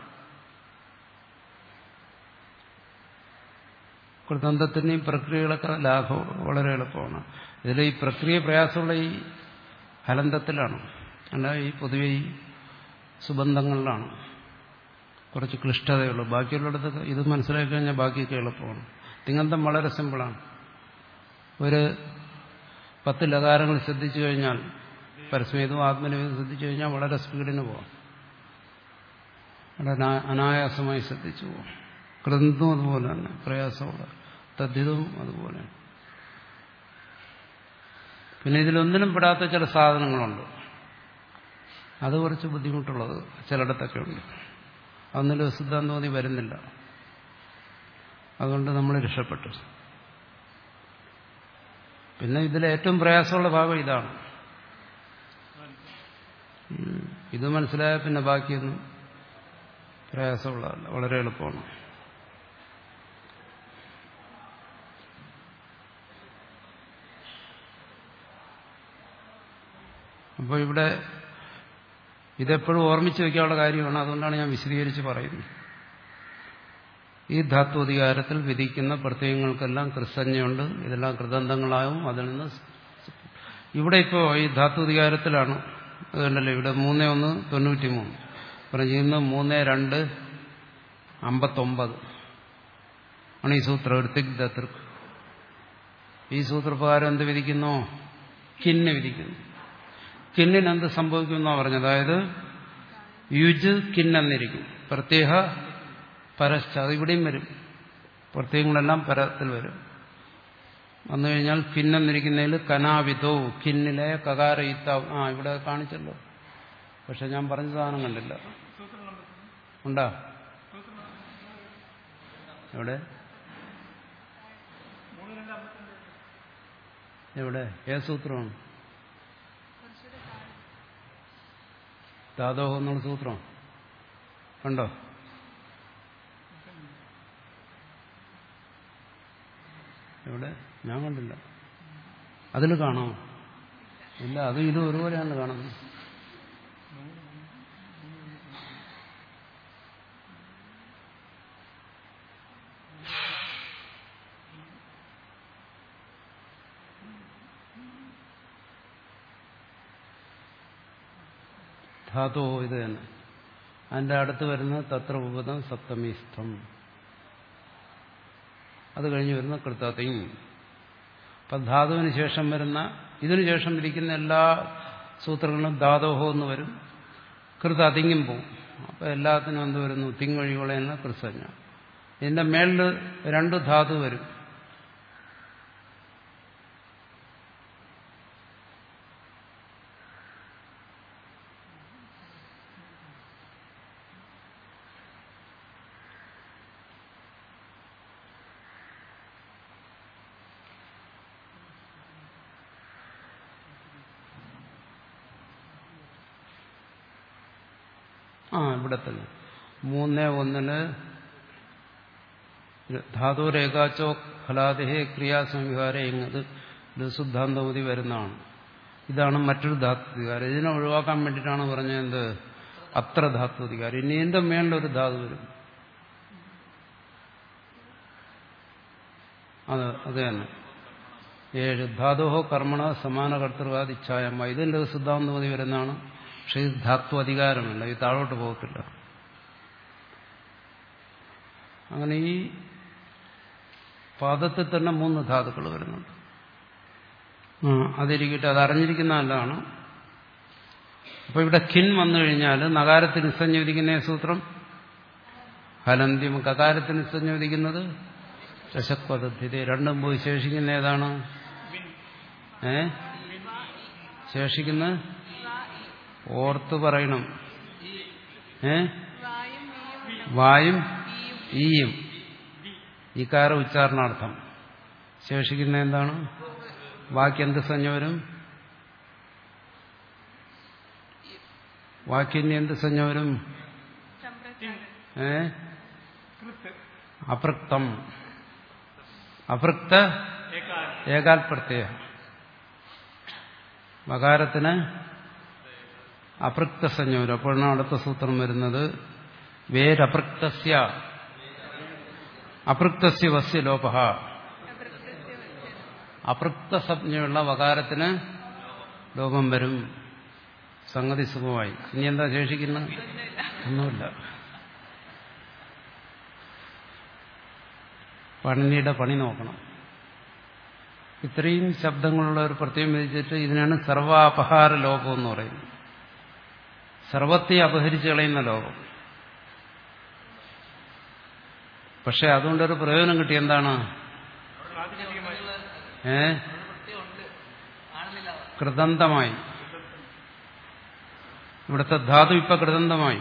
കൃതന്തത്തിൻ്റെയും പ്രക്രിയകളൊക്കെ ലാഘവം വളരെ എളുപ്പമാണ് ഇതിൽ ഈ പ്രക്രിയ പ്രയാസമുള്ള ഈ ഹലന്തത്തിലാണ് അല്ല ഈ പൊതുവെ ഈ സുബന്ധങ്ങളിലാണ് കുറച്ച് ക്ലിഷ്ടതയുള്ളൂ ബാക്കിയുള്ളിടത്തൊക്കെ ഇത് മനസ്സിലാക്കി കഴിഞ്ഞാൽ ബാക്കിയൊക്കെ എളുപ്പമാണ് തിങ്ങന്തം വളരെ സിമ്പിളാണ് ഒരു പത്ത് ലകാരങ്ങൾ ശ്രദ്ധിച്ചു കഴിഞ്ഞാൽ പരസ്മേതവും ആത്മനിവേദം ശ്രദ്ധിച്ചു കഴിഞ്ഞാൽ വളരെ സ്പീഡിന് പോവാം വളരെ അനായാസമായി ശ്രദ്ധിച്ചു പോവാം കൃതന്തും അതുപോലെ തന്നെ പ്രയാസമുള്ള തദ്ധിതവും അതുപോലെ പിന്നെ ഇതിലൊന്നിനും പെടാത്ത ചില സാധനങ്ങളുണ്ട് അത് കുറച്ച് ബുദ്ധിമുട്ടുള്ളത് ചിലയിടത്തൊക്കെ ഉണ്ട് അതൊന്നിലും സിദ്ധാന്തോതി വരുന്നില്ല അതുകൊണ്ട് നമ്മൾ രക്ഷപ്പെട്ടു പിന്നെ ഇതിലെ ഏറ്റവും പ്രയാസമുള്ള ഭാഗം ഇതാണ് ഇത് മനസ്സിലായ പിന്നെ ബാക്കിയൊന്നും പ്രയാസമുള്ളതല്ല വളരെ എളുപ്പമാണ് അപ്പോൾ ഇവിടെ ഇതെപ്പോഴും ഓർമ്മിച്ച് വയ്ക്കാനുള്ള കാര്യമാണ് അതുകൊണ്ടാണ് ഞാൻ വിശദീകരിച്ച് പറയുന്നത് ഈ ധാത്വധികാരത്തിൽ വിധിക്കുന്ന പ്രത്യയങ്ങൾക്കെല്ലാം കൃസഞ്ജയുണ്ട് ഇതെല്ലാം കൃതന്തങ്ങളാവും അതിൽ നിന്ന് ഇവിടെ ഇപ്പോൾ ഈ ധാത്വധികാരത്തിലാണ് അതുകൊണ്ടല്ലേ ഇവിടെ മൂന്ന് ഒന്ന് തൊണ്ണൂറ്റി മൂന്ന് പറഞ്ഞിരുന്ന മൂന്ന് രണ്ട് അമ്പത്തൊമ്പത് ആണ് ഈ സൂത്രം ഋത്തിക് ദത്തൃക് ഈ സൂത്രപ്രകാരം എന്ത് വിധിക്കുന്നു കിന്ന് വിധിക്കുന്നു കിന്നിന് എന്ത് സംഭവിക്കുമെന്നാ പറഞ്ഞത് അതായത് യുജ് കിന്നെന്നിരിക്കും പ്രത്യേക പരശ്ച അത് ഇവിടെയും വരും പ്രത്യയങ്ങളെല്ലാം പരത്തിൽ വരും വന്നു കഴിഞ്ഞാൽ കിന്നെന്നിരിക്കുന്നതിൽ കനാവിതോ കിന്നിലെ കകാര ഇത്താവ് ആ ഇവിടെ കാണിച്ചല്ലോ പക്ഷെ ഞാൻ പറഞ്ഞ സാധനം കണ്ടില്ല ഉണ്ടാ എവിടെ എവിടെ ഏത് സൂത്രമാണ് ധാതോഹം എന്നുള്ള സൂത്രം കണ്ടോ എവിടെ ഞാൻ കണ്ടില്ല അതിൽ കാണാമോ ഇല്ല അത് ഇത് ഒരുപോലെയാണ് കാണുന്നത് ധാതു ഇത് തന്നെ അതിന്റെ അടുത്ത് വരുന്ന തത്ര ഉപതം സപ്തമീസ്ഥം അത് കഴിഞ്ഞ് വരുന്ന കൃത്തത്തിങ് അപ്പം ധാതുവിന് ശേഷം വരുന്ന ഇതിനു ശേഷം ഇരിക്കുന്ന എല്ലാ സൂത്രങ്ങളും ധാതോഹോ എന്ന് വരും കൃത അതിങ്ങും പോവും അപ്പം എല്ലാത്തിനും എന്ത് വരുന്നു തിങ്ങൊഴികളെ എന്ന കൃസജ്ഞ ഇതിന്റെ മേളിൽ രണ്ട് ധാതു വരും ആ ഇവിടെ തന്നെ മൂന്ന് ഒന്നിന് ധാതുരേഖാച്ചോ ഫലാദേഹേ ക്രിയാസംവിഹാരം എന്നത് ലസുദ്ധാന്തമതി വരുന്നതാണ് ഇതാണ് മറ്റൊരു ധാത്വികാരം ഇതിനെ ഒഴിവാക്കാൻ വേണ്ടിയിട്ടാണ് പറഞ്ഞത് എന്ത് അത്ര ധാത്വധികാരം ഇനി എന്റെ മേളിലൊരു ധാതു വരും അത് അത് തന്നെ ഏഴ് ധാതുഹോ കർമ്മണ സമാന കർത്തൃവാദി ഇച്ഛായമ്മ ഇതിന്റെ സിദ്ധാന്തമതി വരുന്നതാണ് പക്ഷെ ഇത് ധാത്വ അധികാരമല്ല ഇത് താഴോട്ട് പോകത്തില്ല അങ്ങനെ ഈ പാദത്തിൽ തന്നെ മൂന്ന് ധാതുക്കൾ വരുന്നുണ്ട് ആ അതിരിക്കട്ടെ അത് അറിഞ്ഞിരിക്കുന്ന നല്ലതാണ് അപ്പൊ ഇവിടെ കിൻ വന്നു കഴിഞ്ഞാൽ നഗാരത്തിന് നിസ്സഞ്ജ വിധിക്കുന്ന സൂത്രം ഹലന്ത്യം കകാരത്തിന് നിസ്സഞ്ജ വിധിക്കുന്നത് രശക്വതധ്യത രണ്ടും പോയി ശേഷിക്കുന്ന ഏതാണ് ഏ ശേഷിക്കുന്ന ഓർത്ത് പറയണം ഏ വായും ഈയും ഈക്കാര ഉച്ചാരണാർത്ഥം ശേഷിക്കുന്ന എന്താണ് ബാക്കി എന്ത് സഞ്ജ വരും വാക്കിന് എന്ത് സഞ്ജ വരും ഏ അപൃക്തം അപൃക്ത ഏകാൽ പ്രത്യയ വകാരത്തിന് അപൃക്ത സഞ്ജ വരും അപ്പോഴാണ് അടുത്ത സൂത്രം വരുന്നത് വേരപൃക്തസ്യ അപൃക്തസ്യ വസ്യ ലോപ അപൃക്ത സംജ്ഞയുള്ള വകാരത്തിന് ലോപം വരും സംഗതി സുഖമായി ഇനി എന്താ ശേഷിക്കുന്നത് ഒന്നുമില്ല പണിനിയുടെ പണി നോക്കണം ഇത്രയും ശബ്ദങ്ങളുള്ള ഒരു പ്രത്യേകം വിധിച്ചിട്ട് ഇതിനാണ് സർവാപഹാര ലോകം എന്ന് പറയുന്നത് സർവത്തെ അപഹരിച്ചു കളയുന്ന ലോകം പക്ഷെ അതുകൊണ്ടൊരു പ്രയോജനം കിട്ടി എന്താണ് ഏ കൃതന്തമായി ഇവിടുത്തെ ധാതു ഇപ്പൊ കൃതന്തമായി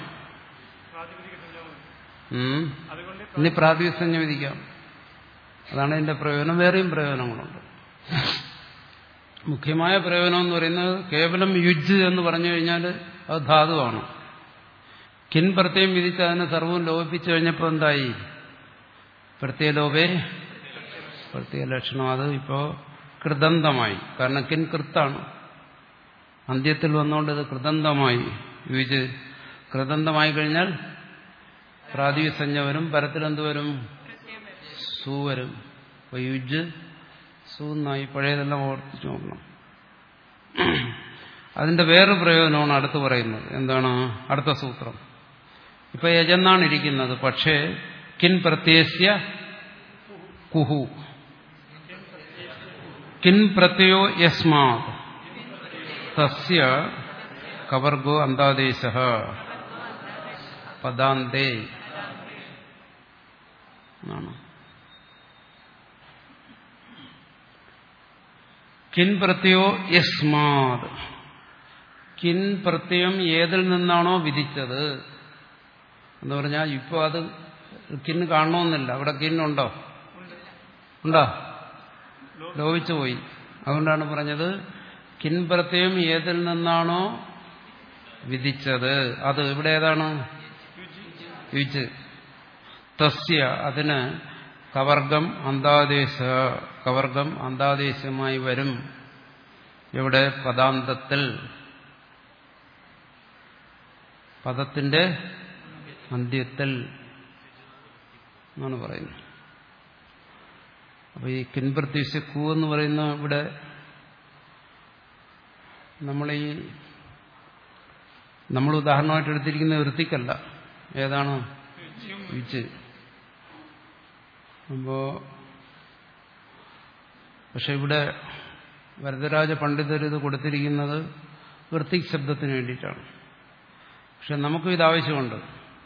ഉം. ഇനി പ്രാതിസഞ്ജ വിധിക്കാം അതാണ് ഇതിന്റെ പ്രയോജനം വേറെയും പ്രയോജനങ്ങളുണ്ട് മുഖ്യമായ പ്രയോജനം എന്ന് പറയുന്നത് കേവലം യുജ് എന്ന് പറഞ്ഞു കഴിഞ്ഞാൽ അത് ധാതുവാണ് കിൻ പ്രത്യേകം വിധിച്ച് അതിനെ സർവവും ലോപിപ്പിച്ചു കഴിഞ്ഞപ്പോൾ എന്തായി പ്രത്യേലോപേ പ്രത്യേക ലക്ഷണം അത് ഇപ്പോ കൃതന്തമായി കാരണം കിൻ കൃത്താണ് അന്ത്യത്തിൽ വന്നുകൊണ്ട് ഇത് കൃതന്തമായി യുജ് കൃതന്തമായി കഴിഞ്ഞാൽ പ്രാതിസഞ്ജ വരും പരത്തിലെന്ത് വരും സു വരും അപ്പൊ യുജ് സൂന്നായി പഴയതെല്ലാം ഓർത്തിച്ച് നോക്കണം അതിന്റെ വേറൊരു പ്രയോജനമാണ് അടുത്ത് പറയുന്നത് എന്താണ് അടുത്ത സൂത്രം ഇപ്പൊ യജന്നാണ് ഇരിക്കുന്നത് പക്ഷേ കിൻ പ്രത്യസ്യ കുഹു കിൻ പ്രത്യയോ യസ്മാ തസ്യ കവർഗോ അന്താദേശ പദാന്തേ എന്നാണ് കിൻ പ്രത്യയോ യസ്മാത് കിൻ പ്രത്യയം ഏതിൽ നിന്നാണോ വിധിച്ചത് എന്ന് പറഞ്ഞാൽ ഇപ്പോൾ അത് കിൻ കാണണമെന്നില്ല അവിടെ കിന്നുണ്ടോ ഉണ്ടോ ലോപിച്ചു പോയി അതുകൊണ്ടാണ് പറഞ്ഞത് കിൻ പ്രത്യയം ഏതിൽ നിന്നാണോ വിധിച്ചത് അത് ഇവിടെ ഏതാണ് യുജ് തസ്യ അതിന് കവർഗം അന്താദേശ കവർഗം അന്താദേശമായി വരും ഇവിടെ പദാന്തത്തിൽ പദത്തിന്റെ അന്ത്യത്തിൽ എന്നാണ് പറയുന്നത് അപ്പൊ ഈ കിൻപ്രത്യക്ഷ കൂ എന്ന് പറയുന്ന ഇവിടെ നമ്മൾ ഈ നമ്മൾ ഉദാഹരണമായിട്ട് എടുത്തിരിക്കുന്ന വൃത്തിക്കല്ല ഏതാണ് വിച്ച് അപ്പോ പക്ഷെ ഇവിടെ വരദരാജ പണ്ഡിതർ ഇത് കൊടുത്തിരിക്കുന്നത് വൃത്തിക് ശബ്ദത്തിന് വേണ്ടിയിട്ടാണ് പക്ഷെ നമുക്കും ഇതാവശ്യമുണ്ട്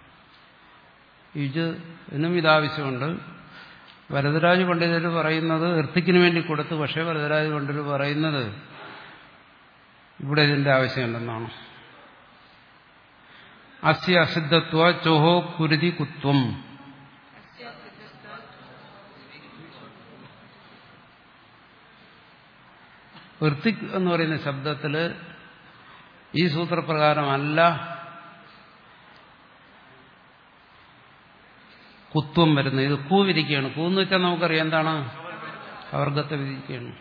ഇത് എന്നും ഇതാവശ്യമുണ്ട് വരദരാജ പണ്ഡിതർ പറയുന്നത് വൃത്തിക്കിന് വേണ്ടി കൊടുത്തു പക്ഷേ വരദരാജ പണ്ഡിതർ പറയുന്നത് ഇവിടെ ഇതിന്റെ ആവശ്യമുണ്ടെന്നാണ് അസ്യ അസിദ്ധത്വ ചോഹോ കുരുതി കുത്വം വൃത്തിക് എന്ന് പറയുന്ന ശബ്ദത്തില് ഈ സൂത്രപ്രകാരമല്ല കുത്വം വരുന്നത് ഇത് കൂ വിധിക്കുകയാണ് കൂ എന്ന് വെച്ചാൽ നമുക്കറിയാം എന്താണ് അവർഗത്തെ വിധിക്കുകയാണ്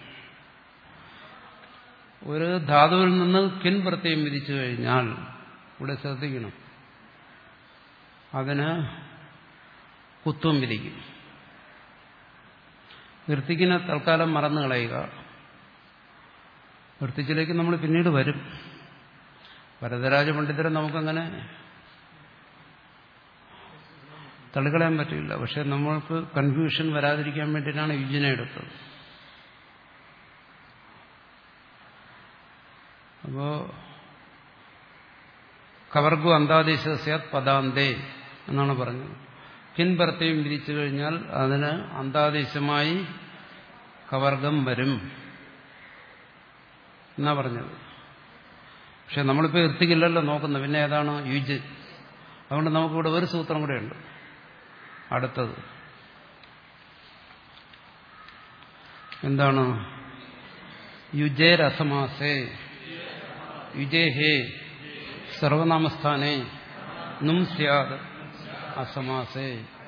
ഒരു ധാതുവിൽ നിന്ന് കിൻ പ്രത്യയം വിധിച്ചു കഴിഞ്ഞാൽ ഇവിടെ ശ്രദ്ധിക്കണം അതിന് കുത്വം വിധിക്കും വൃത്തിക്കിനെ തൽക്കാലം മറന്നു കളയുക വൃത്തിച്ചിലേക്ക് നമ്മൾ പിന്നീട് വരും വരദരാജ പണ്ഡിതരെ നമുക്കങ്ങനെ തള്ളിക്കളയാൻ പറ്റില്ല പക്ഷെ നമ്മൾക്ക് കൺഫ്യൂഷൻ വരാതിരിക്കാൻ വേണ്ടിയിട്ടാണ് യുജിനെ എടുത്തത് അപ്പോ കവർഗു അന്താദേശ സ്യാത് പദാന്തേ എന്നാണ് പറഞ്ഞത് കിൻപർത്തയും വിരിച്ചു കഴിഞ്ഞാൽ അതിന് അന്താദേശമായി കവർഗം വരും എന്നാ പറഞ്ഞത് പക്ഷെ നമ്മളിപ്പോൾ എത്തിക്കില്ലല്ലോ നോക്കുന്നത് പിന്നെ ഏതാണ് യുജ് അതുകൊണ്ട് നമുക്കിവിടെ ഒരു സൂത്രം കൂടെ ഉണ്ട് അടുത്തത് എന്താണ് യുജേരസമാസേ യുജേഹേ സർവനാമസ്ഥാനേ നും സ്യാത് അസമാസേ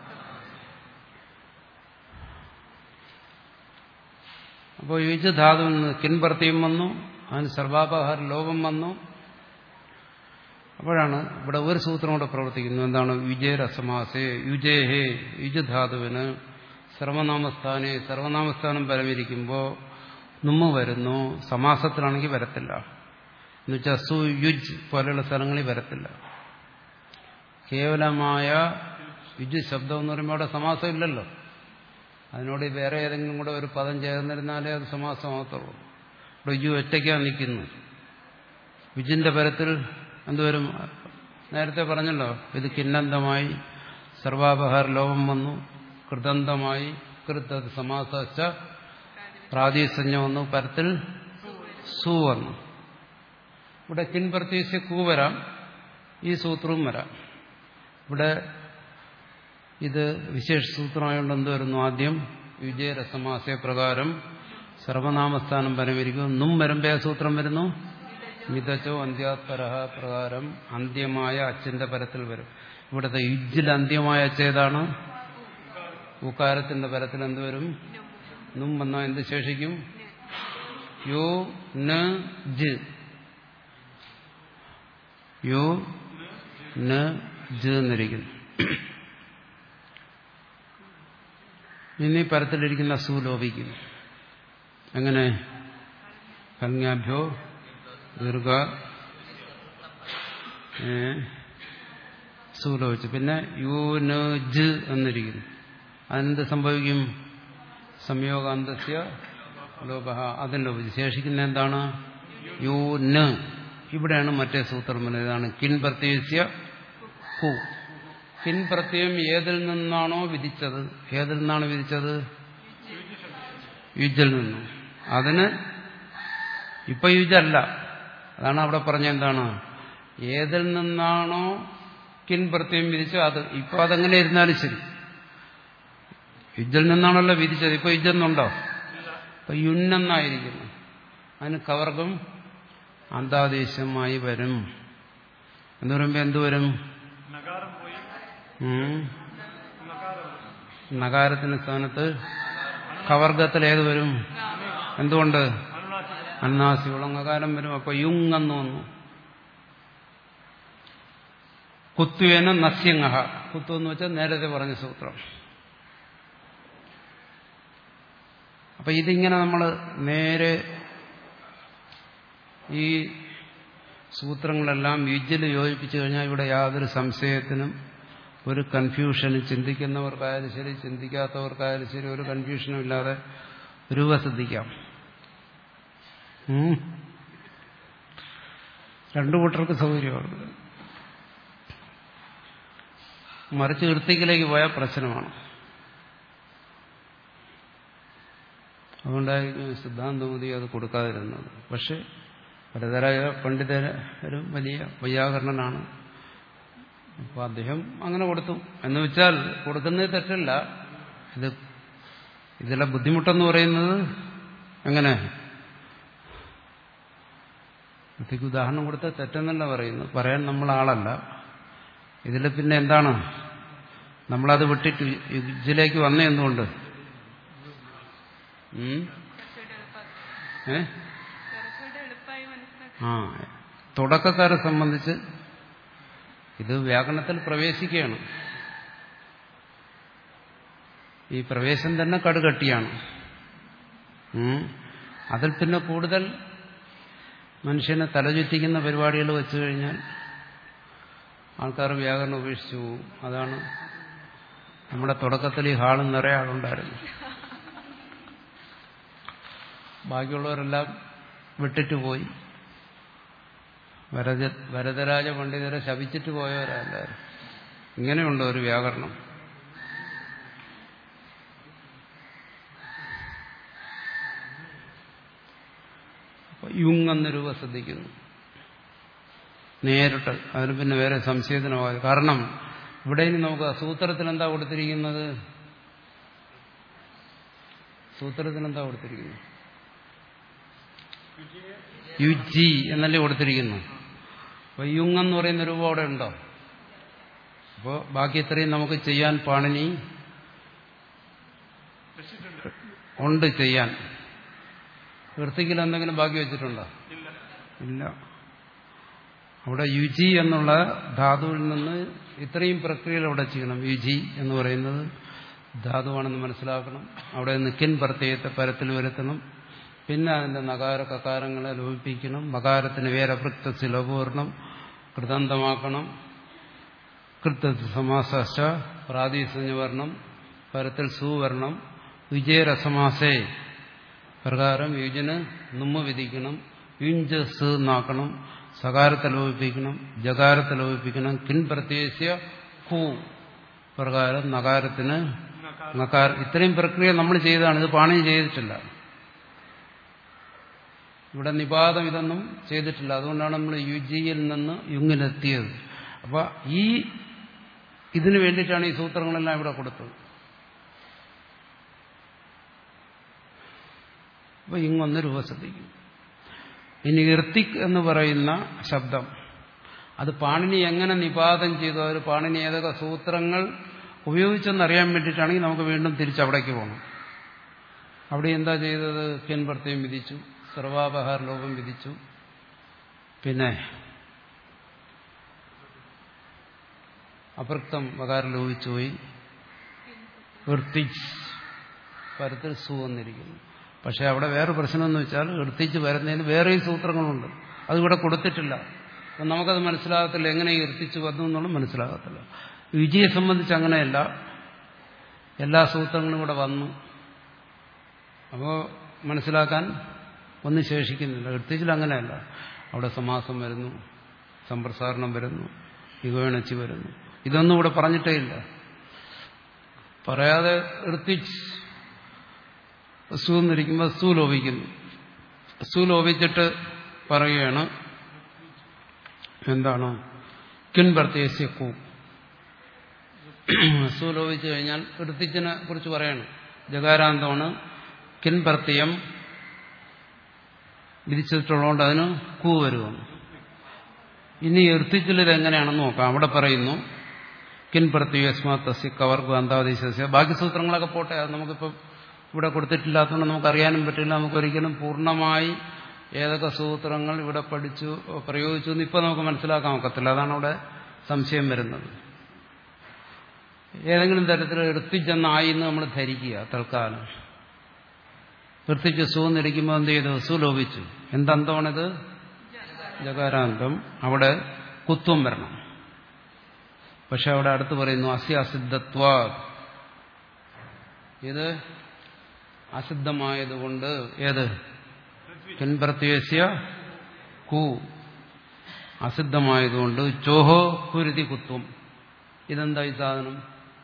അപ്പോൾ യുജ് ധാതുവിൽ നിന്ന് കിൻപ്രത്യം വന്നു അതിന് സർവാപഹാര ലോകം വന്നു അപ്പോഴാണ് ഇവിടെ ഒരു സൂത്രം കൂടെ പ്രവർത്തിക്കുന്നത് എന്താണ് വിജയരസമാസേ യുജേഹേ യുജ് ധാതുവിന് സർവനാമസ്ഥാനെ സർവനാമസ്ഥാനം പരമിരിക്കുമ്പോൾ നുമ്മ വരുന്നു സമാസത്തിലാണെങ്കിൽ വരത്തില്ല എന്നുവെച്ചാൽ സു യുജ് പോലെയുള്ള സ്ഥലങ്ങളിൽ വരത്തില്ല കേവലമായ യുജ് ശബ്ദം എന്ന് പറയുമ്പോൾ അവിടെ സമാസം ഇല്ലല്ലോ അതിനോട് വേറെ ഏതെങ്കിലും കൂടെ ഒരു പദം ചേർന്നിരുന്നാലേ അത് സമാസമാകത്തുള്ളൂ ഇവിടെ യു ഒറ്റയ്ക്കാണ് നിൽക്കുന്നു വിജിന്റെ പരത്തിൽ എന്തുവരും നേരത്തെ പറഞ്ഞല്ലോ ഇത് കിന്നന്തമായി സർവാപഹാര ലോകം വന്നു കൃതന്തമായി കൃത് സമാസ പ്രാതിസഞ്ജ വന്നു പരത്തിൽ സു വന്നു ഇവിടെ കിൻ പ്രത്യേകിച്ച് കൂ വരാം ഈ സൂത്രവും വരാം ഇവിടെ ഇത് വിശേഷ സൂത്രമായതുകൊണ്ട് എന്ത് വരുന്നു ആദ്യം വിജയരസമാസയ പ്രകാരം സർവനാമസ്ഥാനം പരമിരിക്കും നും വരുമ്പേ സൂത്രം വരുന്നു മിതച്ചോ അന്ത്യാത്പരഹ പ്രകാരം അന്ത്യമായ അച്ഛന്റെ പരത്തിൽ വരും ഇവിടുത്തെ യുജിൽ അന്ത്യമായ അച്ഛേതാണ് ഉക്കാരത്തിന്റെ പരത്തിൽ എന്ത് വരും നും വന്നാൽ എന്ത് ശേഷിക്കും യോ ന ജ് യോ ന ജ് എന്നിരിക്കുന്നു ഇനി പരത്തിലിരിക്കുന്ന സു ലോപിക്കുന്നു എങ്ങനെ കന്യാഭ്യോ ദീർഘ സൂലോപിച്ചു പിന്നെ യു ന ജ് എന്നിരിക്കുന്നു അതിനെന്ത് സംഭവിക്കും സംയോഗാന്തസ്യ ലോപ അതിൽ ലോപിച്ചു ശേഷിക്കുന്ന എന്താണ് യു ന ഇവിടെയാണ് മറ്റേ സൂത്രം വരുന്നത് ഇതാണ് കിൻ പ്രത്യേകിച്ച ഹു കിൻ പ്രത്യയം ഏതിൽ നിന്നാണോ വിധിച്ചത് ഏതിൽ നിന്നാണ് വിധിച്ചത് യുജിൽ നിന്നും അതിന് ഇപ്പൊ യുജല്ല അതാണ് അവിടെ പറഞ്ഞ എന്താണ് ഏതിൽ നിന്നാണോ കിൻ പ്രത്യയം വിധിച്ചത് അത് ഇപ്പൊ അതെങ്ങനെ ഇരുന്നാലും ശരി യുജിൽ നിന്നാണല്ലോ വിധിച്ചത് ഇപ്പൊ യുജെന്നുണ്ടോ ഇപ്പൊ യുന്നെന്നായിരിക്കുന്നു അതിന് കവർഗം അന്താദേശമായി വരും എന്ന് പറയുമ്പോ എന്തുവരും നഗാരത്തിന്റെ സ്ഥാനത്ത് കവർഗത്തിൽ ഏത് വരും എന്തുകൊണ്ട് അന്നാസി ഉളങ്ങകാരം വരും അപ്പൊ യുങ് എന്ന് വന്നു കുത്തുവേന നസ്യങ്ങഹ കുത്തു എന്ന് വെച്ചാൽ നേരത്തെ പറഞ്ഞ സൂത്രം അപ്പൊ ഇതിങ്ങനെ നമ്മൾ നേരെ ഈ സൂത്രങ്ങളെല്ലാം യുജിൽ യോജിപ്പിച്ചു കഴിഞ്ഞാൽ ഇവിടെ യാതൊരു സംശയത്തിനും ഒരു കൺഫ്യൂഷനും ചിന്തിക്കുന്നവർക്കായാലും ശരി ചിന്തിക്കാത്തവർക്കായാലും ശരി ഒരു കൺഫ്യൂഷനും ഇല്ലാതെ രൂപസിദ്ധിക്കാം രണ്ടു കൂട്ടർക്ക് സൗകര്യമാണ് മറിച്ച് വൃത്തിക്കിലേക്ക് പോയാൽ പ്രശ്നമാണ് അതുകൊണ്ടായിരിക്കും സിദ്ധാന്തമതി അത് കൊടുക്കാതിരുന്നത് പക്ഷെ പലതരായ പണ്ഡിതരും വലിയ വൈയാകരണനാണ് അപ്പോൾ അദ്ദേഹം അങ്ങനെ കൊടുത്തു എന്ന് വെച്ചാൽ കൊടുക്കുന്നത് തെറ്റല്ല ഇത് ഇതിലെ ബുദ്ധിമുട്ടെന്ന് പറയുന്നത് എങ്ങനെ വൃത്തിക്ക് ഉദാഹരണം കൊടുത്ത തെറ്റെന്നല്ല പറയുന്നു പറയാൻ നമ്മൾ ആളല്ല ഇതിൽ പിന്നെ എന്താണ് നമ്മളത് വിട്ടിട്ട് ഇതിലേക്ക് വന്നേ എന്തുകൊണ്ട് ഏ ആ തുടക്കക്കാരെ സംബന്ധിച്ച് ഇത് വ്യാകരണത്തിൽ പ്രവേശിക്കുകയാണ് ഈ പ്രവേശം തന്നെ കടുകട്ടിയാണ് അതിൽ പിന്നെ കൂടുതൽ മനുഷ്യനെ തലചുറ്റിക്കുന്ന പരിപാടികൾ വെച്ചു കഴിഞ്ഞാൽ ആൾക്കാർ വ്യാകരണം ഉപേക്ഷിച്ചു പോകും അതാണ് നമ്മുടെ തുടക്കത്തിൽ ഈ ഹാളും നിറയെ ആളുണ്ടായിരുന്നു ബാക്കിയുള്ളവരെല്ലാം വിട്ടിട്ട് പോയി വരദ വരദരാജ പണ്ഡിതരെ ശപിച്ചിട്ട് പോയവരല്ലാരും ഇങ്ങനെയുണ്ടോ ഒരു വ്യാകരണം യുങ് എന്ന രൂപ ശ്രദ്ധിക്കുന്നു നേരിട്ട് അതിന് പിന്നെ വേറെ സംശയത്തിനാവാതെ കാരണം ഇവിടെ ഇനി നമുക്ക് സൂത്രത്തിൽ എന്താ കൊടുത്തിരിക്കുന്നത് സൂത്രത്തിൽ എന്താ കൊടുത്തിരിക്കുന്നത് യു ജി എന്നല്ലേ കൊടുത്തിരിക്കുന്നു അപ്പൊ യുങ് എന്ന് പറയുന്ന രൂപം അവിടെ ഉണ്ടോ അപ്പോൾ ബാക്കി ഇത്രയും നമുക്ക് ചെയ്യാൻ പാണിനി വെച്ചിട്ടുണ്ട് ഉണ്ട് ചെയ്യാൻ വൃത്തിക്കിൽ എന്തെങ്കിലും ബാക്കി വെച്ചിട്ടുണ്ടോ ഇല്ല ഇല്ല അവിടെ യുജി എന്നുള്ള ധാതുവിൽ നിന്ന് ഇത്രയും പ്രക്രിയകൾ അവിടെ ചെയ്യണം യുജി എന്ന് പറയുന്നത് ധാതുവാണെന്ന് മനസ്സിലാക്കണം അവിടെ നിന്ന് കിൻ പ്രത്യയത്തെ പരത്തിൽ വരുത്തണം പിന്നെ അതിന്റെ നകാര കകാരങ്ങളെ ലോപിപ്പിക്കണം മകാരത്തിന് വേരഭൃക്ത ശിലപൂർണം കൃതന്തമാക്കണം കൃത സമാസ പ്രാതിസഞ്ജവർണം പരത്തിൽ സുവർണം വിജയരസമാസേ പ്രകാരം യുജിന് നുമ്മ വിധിക്കണം യുഞ്ച് സ് എന്നാക്കണം സകാരത്തെ ലോപിപ്പിക്കണം ജകാരത്തെ ലോപിപ്പിക്കണം കിൻ പ്രത്യേകിച്ച് ഹൂ പ്രകാരം നകാരത്തിന് നകാര ഇത്രയും പ്രക്രിയ നമ്മൾ ചെയ്തതാണ് ഇത് പാണി ചെയ്തിട്ടില്ല ഇവിടെ നിപാതം ഇതൊന്നും ചെയ്തിട്ടില്ല അതുകൊണ്ടാണ് നമ്മൾ യു ജിയിൽ നിന്ന് യുങ്ങിലെത്തിയത് അപ്പൊ ഈ ഇതിനു വേണ്ടിയിട്ടാണ് ഈ സൂത്രങ്ങളെല്ലാം ഇവിടെ കൊടുത്തത് അപ്പൊ ഇങ്ങൊന്ന് രൂപ ശ്രദ്ധിക്കും ഇനി ഇർത്തിക് എന്ന് പറയുന്ന ശബ്ദം അത് പാണിനി എങ്ങനെ നിപാതം ചെയ്തു അവർ പാണിനി ഏതൊക്കെ സൂത്രങ്ങൾ ഉപയോഗിച്ചെന്നറിയാൻ വേണ്ടിയിട്ടാണെങ്കിൽ നമുക്ക് വീണ്ടും തിരിച്ചവിടേക്ക് പോകണം അവിടെ എന്താ ചെയ്തത് കിൻ പ്രത്യം വിധിച്ചു സർവാപഹാര ലോകം വിധിച്ചു പിന്നെ അപൃക്തം വകാരം ലോപിച്ചു പോയി വൃത്തിച്ച് പരത്തിൽ സു വന്നിരിക്കുന്നു പക്ഷെ അവിടെ വേറെ പ്രശ്നമെന്ന് വെച്ചാൽ എടുത്തിച്ച് വരുന്നതിന് വേറെയും സൂത്രങ്ങളുണ്ട് അതിവിടെ കൊടുത്തിട്ടില്ല അപ്പം നമുക്കത് മനസ്സിലാകത്തില്ല എങ്ങനെ എത്തിച്ചു വന്നു എന്നുള്ളത് മനസ്സിലാകത്തില്ല വിജയെ സംബന്ധിച്ച് അങ്ങനെയല്ല എല്ലാ സൂത്രങ്ങളും ഇവിടെ വന്നു അപ്പോൾ മനസ്സിലാക്കാൻ ഒന്നും ശേഷിക്കുന്നില്ല എടുത്തിച്ചിൽ അങ്ങനെയല്ല അവിടെ സമാസം വരുന്നു സമ്പ്രസാരണം വരുന്നു യുഗേണച്ചി വരുന്നു ഇതൊന്നും ഇവിടെ പറഞ്ഞിട്ടേ ഇല്ല പറയാതെ എടുത്തിച്ച് സു എന്നിരിക്കുമ്പോൾ സു ലോപിക്കുന്നു സു ലോപിച്ചിട്ട് പറയുകയാണ് എന്താണ് കിൻ പ്രത്യേകിച്ച് കൂ സു ലോപിച്ചു കഴിഞ്ഞാൽ എടുത്തിച്ചിനെ കുറിച്ച് പറയണം ജകാരാന്തമാണ് കിൻ പ്രത്യയം വിധിച്ചിട്ടുള്ളതുകൊണ്ട് അതിന് കൂ വരുവാണ് ഇനി എർത്തിച്ചിലിത് എങ്ങനെയാണെന്ന് നോക്കാം അവിടെ പറയുന്നു കിൻ പ്രത്യസ്മാ തസ്യ കവർഗു അന്താദേശസ്യ ബാക്കി സൂത്രങ്ങളൊക്കെ പോട്ടെ അത് നമുക്കിപ്പം ഇവിടെ കൊടുത്തിട്ടില്ലാത്തതുകൊണ്ട് നമുക്ക് അറിയാനും പറ്റില്ല നമുക്കൊരിക്കലും പൂർണ്ണമായി ഏതൊക്കെ സൂത്രങ്ങൾ ഇവിടെ പഠിച്ചു പ്രയോഗിച്ചു എന്ന് ഇപ്പം നമുക്ക് മനസ്സിലാക്കാൻ ഒക്കത്തില്ല അതാണ് അവിടെ സംശയം വരുന്നത് ഏതെങ്കിലും തരത്തിൽ എടുത്തിച്ചെന്നായി എന്ന് നമ്മൾ ധരിക്കുക തൽക്കാലം വൃത്തിച്ച് സൂന്നിരിക്കുമ്പോൾ എന്ത് ചെയ്തു സു ലോപിച്ചു എന്തന്തമാണിത് ജകാരാന്തം അവിടെ കുത്വം വരണം പക്ഷെ അവിടെ അടുത്ത് പറയുന്നു അസ്യാസിദ്ധത്വ ഇത് അസിദ്ധമായതുകൊണ്ട് ഏത് കിൻപ്രത്യേശ്യ കു അസിദ്ധമായതുകൊണ്ട് ചോഹോ കുരുതി കുത്വം ഇതെന്താ ഈ സാധനം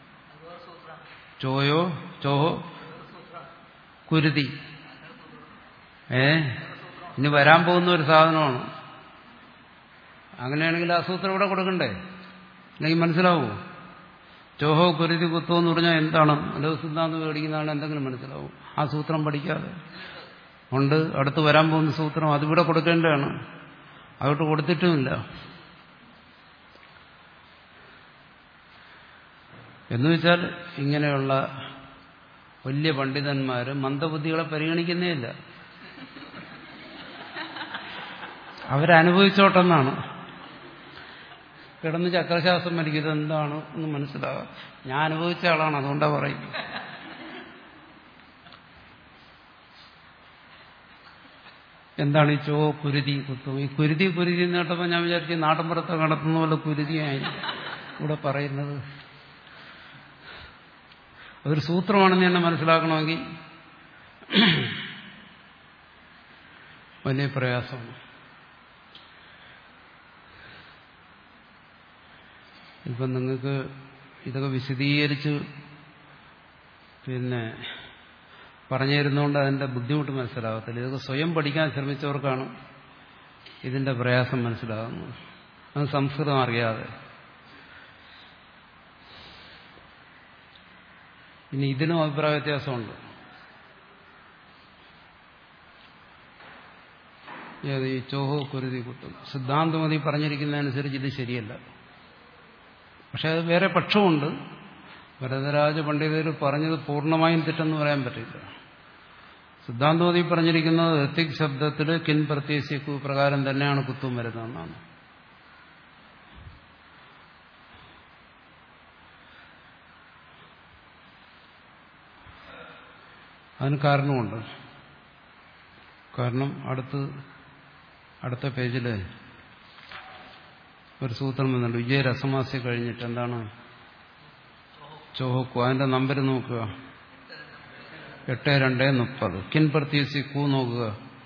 ചോയോ ചോഹോ കുരുതി ഏ ഇനി വരാൻ പോകുന്ന ഒരു സാധനമാണ് അങ്ങനെയാണെങ്കിൽ ആ സൂത്രം ഇവിടെ കൊടുക്കണ്ടേ അല്ലെങ്കിൽ മനസ്സിലാവൂ ചോഹോ കുരുതി കുത്തോ എന്ന് പറഞ്ഞാൽ എന്താണ് ലഘുസിദ്ധാന്തം പഠിക്കുന്ന ആൾ എന്തെങ്കിലും മനസ്സിലാവും ആ സൂത്രം പഠിക്കാതെ ഉണ്ട് അടുത്ത് വരാൻ പോകുന്ന സൂത്രം അതിവിടെ കൊടുക്കേണ്ടതാണ് അതോട്ട് കൊടുത്തിട്ടുമില്ല എന്നുവെച്ചാൽ ഇങ്ങനെയുള്ള വലിയ പണ്ഡിതന്മാർ മന്ദബുദ്ധികളെ പരിഗണിക്കുന്നേ ഇല്ല അവരനുഭവിച്ചോട്ടെന്നാണ് കിടന്ന് ചക്രശ്വാസം മരിക്കുന്നത് എന്താണ് എന്ന് മനസ്സിലാകാം ഞാൻ അനുഭവിച്ച ആളാണ് അതുകൊണ്ടാണ് പറയുന്നത് എന്താണ് ഈ ചോ കുരുതി കുത്തും ഈ കുരുതി കുരുതി എന്ന് കേട്ടപ്പോൾ ഞാൻ വിചാരിച്ചു നാട്ടിൻപുറത്തെ നടത്തുന്ന പോലെ കുരുതിയായിരിക്കും ഇവിടെ പറയുന്നത് അതൊരു സൂത്രമാണെന്ന് തന്നെ മനസ്സിലാക്കണമെങ്കിൽ വലിയ പ്രയാസമാണ് ഇപ്പം നിങ്ങൾക്ക് ഇതൊക്കെ വിശദീകരിച്ച് പിന്നെ പറഞ്ഞു തരുന്നതുകൊണ്ട് അതിൻ്റെ ബുദ്ധിമുട്ട് മനസ്സിലാകത്തില്ല ഇതൊക്കെ സ്വയം പഠിക്കാൻ ശ്രമിച്ചവർക്കാണ് ഇതിൻ്റെ പ്രയാസം മനസ്സിലാകുന്നത് അത് സംസ്കൃതം അറിയാതെ ഇനി ഇതിനും അഭിപ്രായ വ്യത്യാസമുണ്ട് ഏത് ഈ ചോഹോ കുരുതി കുത്തും സിദ്ധാന്തമതി പറഞ്ഞിരിക്കുന്നതനുസരിച്ച് ഇത് ശരിയല്ല പക്ഷെ അത് വേറെ പക്ഷമുണ്ട് വരദരാജ പണ്ഡിതർ പറഞ്ഞത് പൂർണ്ണമായും തെറ്റെന്ന് പറയാൻ പറ്റില്ല സിദ്ധാന്തമതി പറഞ്ഞിരിക്കുന്നത് ഋത്തിക് ശബ്ദത്തിൽ കിൻ പ്രത്യേകിച്ച് പ്രകാരം തന്നെയാണ് കുത്തും വരുന്നതെന്നാണ് അതിന് കാരണമുണ്ട് കാരണം അടുത്ത് അടുത്ത പേജിൽ ഒരു സൂത്രം വന്നുണ്ട് വിജയ രസമാസി കഴിഞ്ഞിട്ട് എന്താണ് ചോഹക്കു അതിന്റെ നമ്പർ നോക്കുക എട്ട് രണ്ട് മുപ്പത് കിൻ പ്രത്യേകിച്ച് കൂ നോക്കുക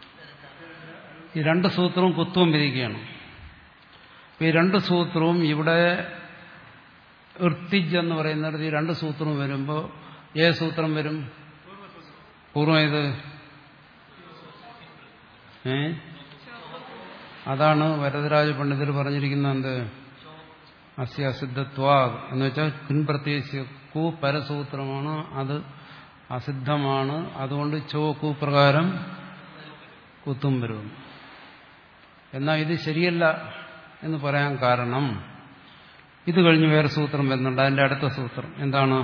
ഈ രണ്ട് സൂത്രവും കുത്തുവം വിധിക്കുകയാണ് ഈ രണ്ട് സൂത്രവും ഇവിടെ ഇർത്തിജ് എന്ന് പറയുന്നിടത്ത് ഈ രണ്ട് സൂത്രവും വരുമ്പോൾ ഏത് സൂത്രം വരും പൂർവ്വം ഇത് ഏ അതാണ് വരദരാജ പണ്ഡിതർ പറഞ്ഞിരിക്കുന്ന എന്ത് അസ്യസിദ്ധത്വ എന്ന് വെച്ചാൽ പിൻപ്രത്യേകിച്ച് കു പരസൂത്രമാണ് അത് അസിദ്ധമാണ് അതുകൊണ്ട് ചോ കു പ്രകാരം കുത്തും വരും എന്നാൽ ഇത് ശരിയല്ല എന്ന് പറയാൻ കാരണം ഇത് കഴിഞ്ഞ് വേറെ സൂത്രം വരുന്നുണ്ട് അതിന്റെ അടുത്ത സൂത്രം എന്താണ്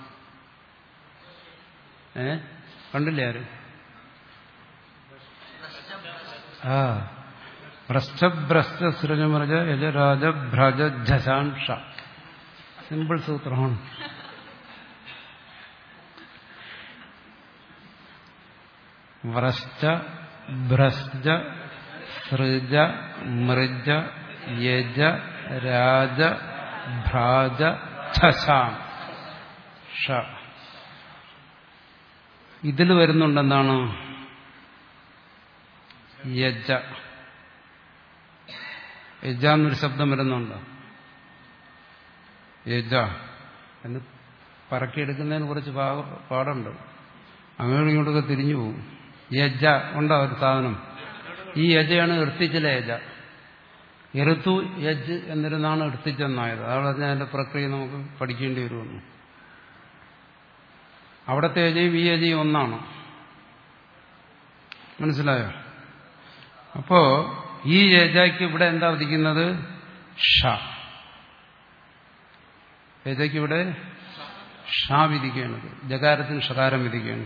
ഏ കണ്ടില്ലേ ആരും ആ ഭ്രഷ്ടഭ്രഷ്ട സൃജമൃജ യജരാജ ഭ്രജ ജശാംഷ സിമ്പിൾ സൂത്രമാണ് വ്രഷ്ട ഭ്രഷ്ട സൃജ മൃജ യജ രാജ ഭ്രാജ ഛശാം ഷ ഇതിൽ വരുന്നുണ്ടെന്താണ് യജ യജ എന്നൊരു ശബ്ദം വരുന്നുണ്ട് യജ എന്ന് പറക്കിയെടുക്കുന്നതിന് കുറച്ച് പാടുണ്ട് അങ്ങോട്ടും ഇങ്ങോട്ടൊക്കെ തിരിഞ്ഞു പോകും യജ ഉണ്ടോ ഒരു സാധനം ഈ യജയാണ് എർത്തിച്ചിലെ യജ എറുത്തു യജ് എന്നിരുന്നാണ് എടുത്തിച്ചെന്നായത് അവിടെ അതിന്റെ പ്രക്രിയ നമുക്ക് പഠിക്കേണ്ടി വരുമെന്ന് അവിടത്തെ യജയും ഈ യജയും ഒന്നാണ് മനസ്സിലായോ അപ്പോ ഈ യജയ്ക്ക് ഇവിടെ എന്താ വിധിക്കുന്നത് ഷ യജയ്ക്ക് ഇവിടെ ഷ വിധിക്കുകയാണ് ജകാരത്തിന് ഷകാരം വിധിക്കുകയാണ്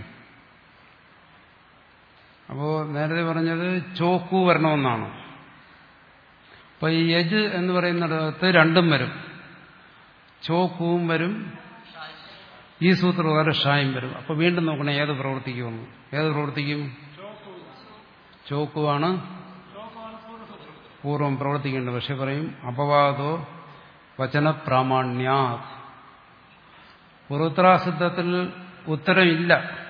അപ്പോ നേരത്തെ പറഞ്ഞത് ചോക്കു വരണമെന്നാണ് അപ്പൊ ഈ യജ് എന്ന് പറയുന്നിടത്ത് രണ്ടും വരും ചോക്കുവും വരും ഈ സൂത്രപ്രകാരം ഷായും വരും അപ്പൊ വീണ്ടും നോക്കണം ഏത് പ്രവർത്തിക്കുമെന്ന് ഏത് പ്രവർത്തിക്കും ചോക്കുവാണ് പൂർവം പ്രവർത്തിക്കേണ്ടത് പക്ഷെ പറയും അപവാദോ വചനപ്രാമാണ്യാ പൂർവത്രാസിദ്ധത്തിൽ ഉത്തരമില്ല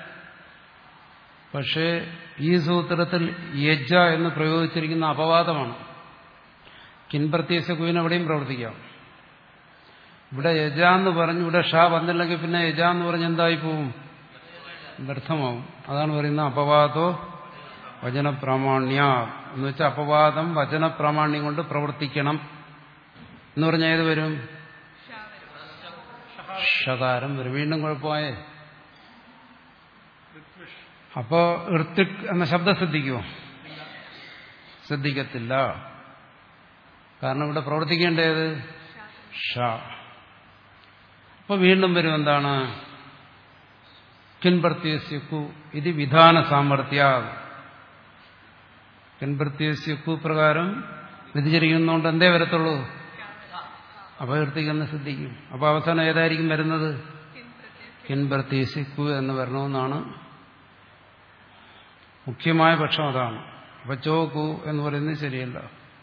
പക്ഷേ ഈ സൂത്രത്തിൽ യജ എന്ന് പ്രയോഗിച്ചിരിക്കുന്ന അപവാദമാണ് കിൻപ്രത്യേക കുവിന് എവിടെയും പ്രവർത്തിക്കാം ഇവിടെ യജ എന്ന് പറഞ്ഞു ഇവിടെ ഷാ വന്നില്ലെങ്കിൽ പിന്നെ യജ എന്ന് പറഞ്ഞ് എന്തായി പോവും വ്യർത്ഥമാവും അതാണ് പറയുന്നത് അപവാദോ വചനപ്രാമാണ്യ എന്ന് വെച്ചാൽ അപവാദം വചനപ്രാമാണ്യം കൊണ്ട് പ്രവർത്തിക്കണം എന്ന് പറഞ്ഞാൽ ഏത് വരും ഷകാരം വരും വീണ്ടും കുഴപ്പമായേ അപ്പോ ഋത്തിക് എന്ന ശബ്ദം ശ്രദ്ധിക്കുമോ ശ്രദ്ധിക്കത്തില്ല കാരണം ഇവിടെ പ്രവർത്തിക്കേണ്ടത് ഷ അപ്പൊ വീണ്ടും വരും എന്താണ് കിൻപ്രത്യസ്യക്കു ഇത് വിധാന സാമർഥ്യ കിൻപ്രത്യസ്യക്കു പ്രകാരം വ്യതിചരിക്കുന്നതുകൊണ്ട് എന്തേ വരത്തുള്ളൂ അപകീർത്തിക്കെന്ന് ശ്രദ്ധിക്കും അപ്പൊ അവസാനം ഏതായിരിക്കും വരുന്നത് കിൻപ്രത്യസ്യക്കു എന്ന് വരണമെന്നാണ് മുഖ്യമായ പക്ഷം അതാണ് അപ്പൊ ചോക്കു എന്ന് പറയുന്നത് ശരിയല്ല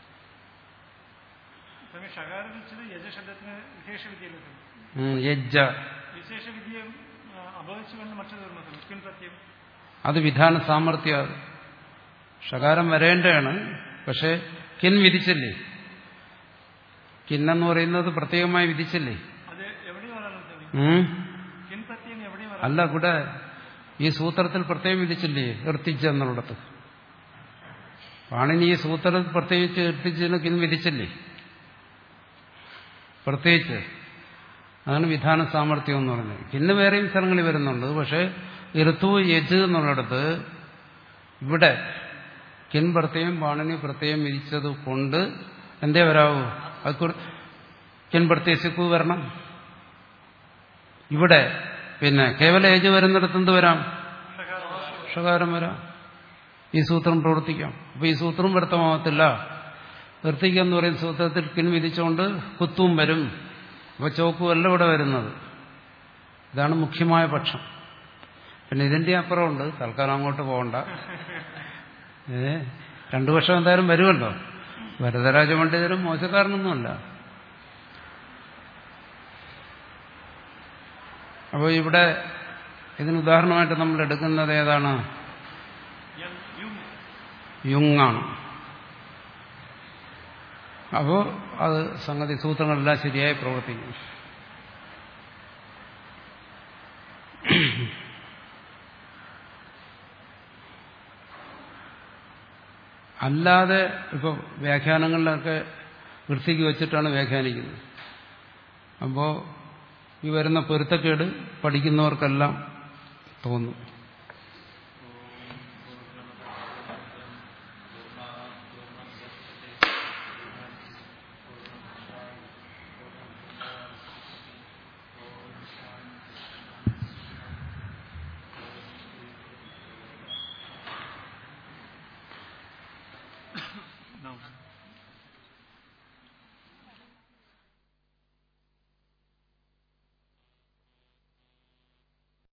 ഷകാരം യജശബ്ദത്തിന് വിശേഷവിദ്യയിലുണ്ട് ഉം, യജ്ജ വിശേഷവിദ്യ അപവച്ചുകൊണ്ട് മറ്റു തീർന്നത് മുസ്ലിം പ്രത്യം അത് വിധാന സാമർഥ്യ ഷകാരം വരേണ്ടതാണ് പക്ഷെ കിൻ വിധിച്ചല്ലേ കിന്നെന്ന് പറയുന്നത് പ്രത്യേകമായി വിധിച്ചല്ലേ അത് എവിടെയും വരാൻ ഉം? കിൻ പ്രത്യം എവിടെയും വരാം അല്ല കൂടെ ഈ സൂത്രത്തിൽ പ്രത്യേകം വിധിച്ചില്ലേ എർത്തിച്ച എന്നുള്ളിടത്ത് പാണിനി ഈ സൂത്രത്തിൽ പ്രത്യേകിച്ച് എർത്തിച്ചതിന് കിൻ വിധിച്ചില്ലേ പ്രത്യേകിച്ച് അതാണ് വിധാന സാമർഥ്യം എന്ന് പറഞ്ഞത് കിന്ന് വേറെയും സ്ഥലങ്ങളിൽ വരുന്നുണ്ട് പക്ഷേ ഋതു യജ് എന്നുള്ളിടത്ത് ഇവിടെ കിൻ പ്രത്യയം പാണിനി പ്രത്യയം വിധിച്ചത് കൊണ്ട് എന്തേ വരാവൂ അത് കുറി- കിൻ പ്രത്യയസിക്കു വരണം ഇവിടെ പിന്നെ കേവല ഏജ് വരുന്നിടത്ത് എന്ത് വരാം ഷകാരം വരാം ഈ സൂത്രം പ്രവർത്തിക്കാം അപ്പൊ ഈ സൂത്രം വ്യർത്ഥമാവത്തില്ല വൃത്തിക്ക് എന്ന് പറയുന്ന സൂത്രത്തിൽ കിൻ വിധിച്ചുകൊണ്ട് കുത്തും വരും അപ്പൊ ചോക്കുമല്ല ഇവിടെ വരുന്നത് ഇതാണ് മുഖ്യമായ പക്ഷം പിന്നെ ഇതിന്റെ അപ്പുറമുണ്ട് തൽക്കാലം അങ്ങോട്ട് പോകണ്ട ഏ രണ്ടു വർഷം എന്തായാലും വരുമല്ലോ വരദരാജ പണ്ഡിതരും മോശക്കാരനൊന്നുമല്ല അപ്പോൾ ഇവിടെ ഇതിന് ഉദാഹരണമായിട്ട് നമ്മൾ എടുക്കുന്നത് ഏതാണ് യം യും യുങ്ങാണ് അപ്പോൾ അത് സംഗതി സൂത്രങ്ങളെല്ലാം ശരിയായി പ്രവർത്തിക്കും അല്ലാതെ ഇപ്പോൾ വ്യാഖ്യാനങ്ങളിലൊക്കെ വൃത്തിക്ക് വെച്ചിട്ടാണ് വ്യാഖ്യാനിക്കുന്നത് അപ്പോൾ ഈ വരുന്ന പൊരുത്തക്കേട് പഠിക്കുന്നവർക്കെല്ലാം തോന്നും നമസ്കാരം